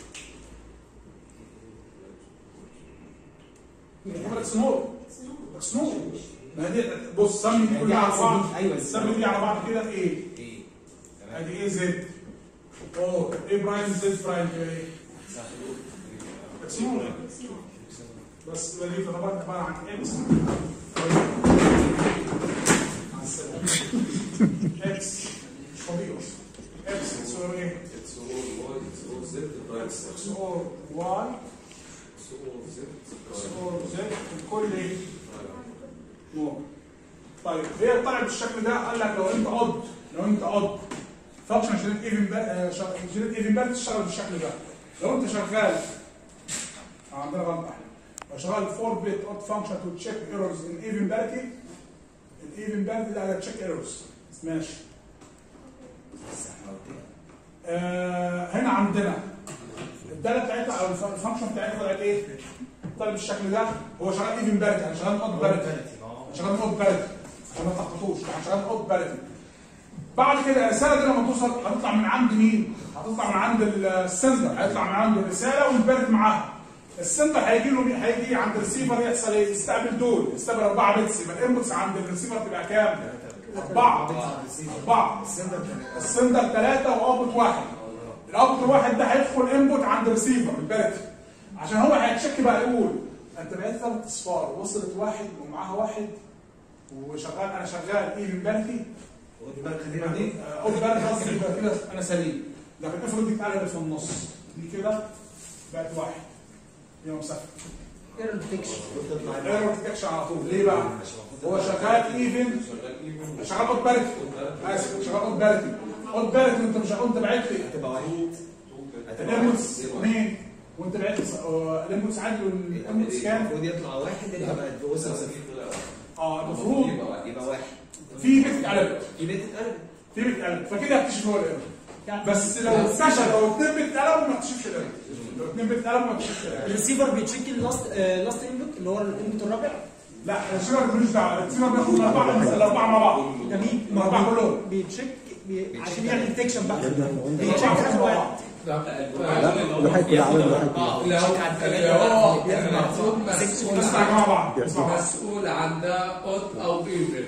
تعتبر اكس نور اكس نور ما دي بص سمي دي كلها على بعض ايوه سمي دي على بعض كده ايه؟ ايه تمام ادي ايه زد اوه ايه برايم زد برايم كده ايه؟ اكس نور بس يبقى دي تعتبر عباره عن اكس مع السلامه اكس مش طبيعي اكس اكس اور ايه؟ اكس اكس اور واي اكس اور زد الكل ايه؟ نور طيب هي طلعت بالشكل ده قال لك لو انت قد لو انت قد فانكشن شريط ايفن شريط ايفن بات تشتغل بالشكل ده لو انت شغال عندنا غلطه احنا لو شغال 4 بت اود فانكشن تو تشيك ايرورز ان ايفن باريتي الايفن باريتي ده على تشيك ايرورز ماشي آه هنا عندنا الداله بتاعتنا او الف- الفانكشن بتاعتنا طلعت ايه؟ طلعت بالشكل ده هو شغال ايفن باريتي يعني شغال اود باريتي شغال اود باريتي عشان ما تلخبطوش يعني شغال اود باريتي بعد كده الرساله دي لما توصل هتطلع من عند مين؟ هتطلع من عند السندر هيطلع من عنده الرساله والبارت معاها السندر هيجي له مين؟ هيجي عند الريسيفر يحصل ايه؟ يستقبل دول يستقبل 4 بتس يبقى الانبوتس عند الريسيفر تبقى كام؟ 4 4 السندر السندر 3 واوبوت 1 الاوبوت الواحد ده هيدخل انبوت عند الريسيفر البارت عشان هو هيتشك بقى يقول انت بقيت ثلاث اصفار وصلت واحد ومعاها واحد وشغال انا شغال ايفن بارتي ودي بقى خلينا دي اول بقى قصدي يبقى كده انا سليم لكن افرض دي اتقلبت في النص دي كده بقت واحد يوم سهل ايرور ديتكشن وتطلع الايرور ديتكشن على طول ليه بقى؟ هو شغال ايفن شغال اوت بارتي اسف شغال اوت بارتي اوت بارتي وانت مش انت بعت لي هتبقى واحد هتبقى الانبوتس واحد. اثنين وانت بعت لي الانبوتس عادي والانبوتس كام؟ المفروض يطلع واحد اللي يبقى وصل صفر اه المفروض يبقى واحد في بيت اتقلبت في بيت اتقلب في بيت اتقلبت فكده هكتشف هو الايرور بس لو اكتشف لو اثنين بيت اتقلبوا ما اكتشفش الايرور لو اثنين بيت اتقلبوا ما اكتشفش الايرور الريسيفر بيتشيك اللاست لاست انبوت اللي هو الانبوت الرابع لا الريسيفر ملوش دعوه الريسيفر بياخد الاربعه الاربعه مع بعض جميل الاربعه كلهم بيتشيك بي... عشان يعمل ديتكشن بقى الاربعه بيتشيك مع واحد بعض الوحيد كده عامل الوحيد كده اللي هو المفروض مسؤول اسمع يا عن جماعه بعض اسمع بعض مسؤول عن ده اوت او ايفن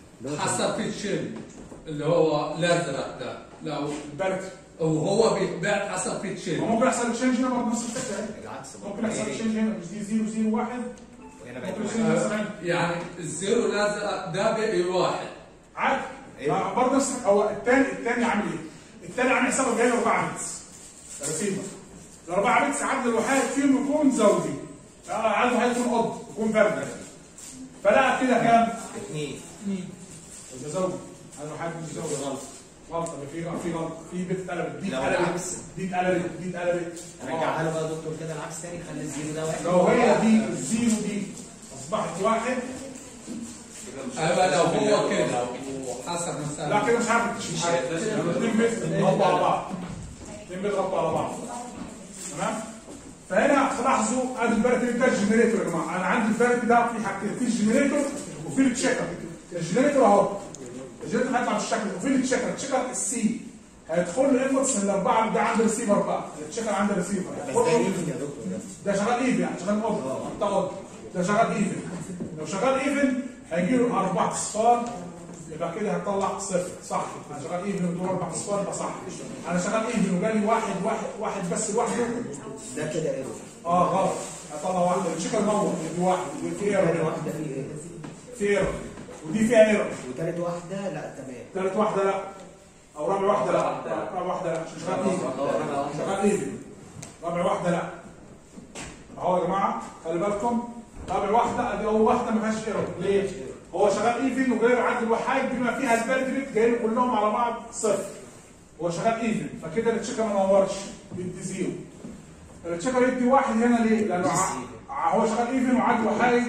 حسب الشن اللي هو الازرق ده لو البارت وهو بيتباع حسب هو الشن ممكن يحصل تشينج هنا برضه نفس الفكره اهي. العكس ممكن يحصل تشينج هنا مش دي 0 0 1 وهنا بقت ممكن واحد يصير مثلا يعني الزيرو الازرق ده بقي واحد عادي أيوة. برضه نفس هو الثاني الثاني عامل ايه؟ الثاني عامل حسابه جاي له 4 بيتس رسيفر الاربعه بيتس عدد الوحيد فيهم يكون زوجي آه، عدد الوحيد يكون قط يكون فرد فلقى كده كام؟ اثنين ده زوجي انا حد مش زوجي غلط غلط يبقى في في غلط في بيت اتقلبت دي لو اتقلبت العكس. دي اتقلبت دي اتقلبت رجعها له بقى يا دكتور كده العكس تاني خلي الزيرو ده واحد لو هي دي الزيرو دي اصبحت واحد ايوه لو هو كده وحسب مثلا لا كده مش عارف مش عارف الاثنين بيت بيضربوا على بعض الاثنين بيضربوا على بعض تمام فهنا تلاحظوا ادي الفاريبل ده الجنريتور يا جماعه انا عندي الفاريبل ده في حاجتين في الجنريتور وفي التشيكر الجنريتور اهو الجنريتور هيطلع بالشكل وفي التشيكر التشيكر السي هيدخل له انبوتس من الاربعه ده عند الريسيفر بقى التشيكر عند الريسيفر بس هيدخل ده له ايفن يا دكتور ده ده شغال ايفن يعني شغال اوض ده اوض ده شغال ايفن لو شغال ايفن هيجي له اربع اصفار يبقى كده هيطلع صفر صح انا شغال ايفن ودول اربع اصفار يبقى صح انا شغال ايفن وجالي واحد واحد واحد بس لوحده ده كده ايرور اه غلط هيطلع واحد الشيكر نور دي واحد ودي في تاني ايرور واحدة فيه ايه؟ في ايرور ودي فيها ايرور وتالت واحدة لا تمام ثالث واحده لا او رابع واحده لا رابع واحده لا عشان شغال ايفن شغال ايفن رابع واحده لا اهو يا جماعه خلي بالكم رابع واحده ادي اول واحده ما فيهاش ايرور ليه؟ هو شغال ايفن وجاي له عدد الوحايد بما فيها البالتريت جاي له كلهم على بعض صفر هو شغال ايفن فكده التشيكر ما نورش بيدي زيرو التشيكر يدي واحد هنا ليه؟ لانه ع- ع- هو شغال ايفن وعدد وحايد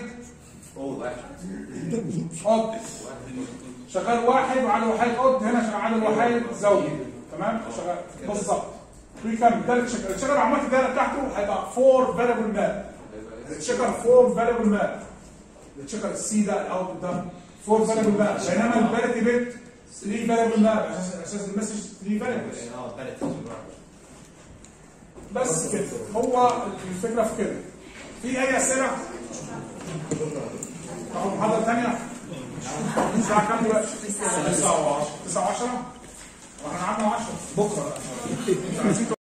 اوض شغال واحد وعدد وحيد اوض هنا شغال عدد وحيد زوجي تمام شغال بالظبط في كام ده التشيكر التشيكر لو عملت الدايره بتاعته هيبقى 4 فاريبل ماب التشيكر 4 فاريبل ماب التشيكر السي ده الاوت ده 4 فاريبل ماب بينما الباريتي بيت 3 فاريبل ماب اساس اساس المسج 3 فاريبل اه تالت بس كده هو الفكره في كده في اي اسئله؟ تاخد محاضره ثانيه؟ الساعه كام دلوقتي؟ 9 و10 9 و10 واحنا قعدنا 10 بكره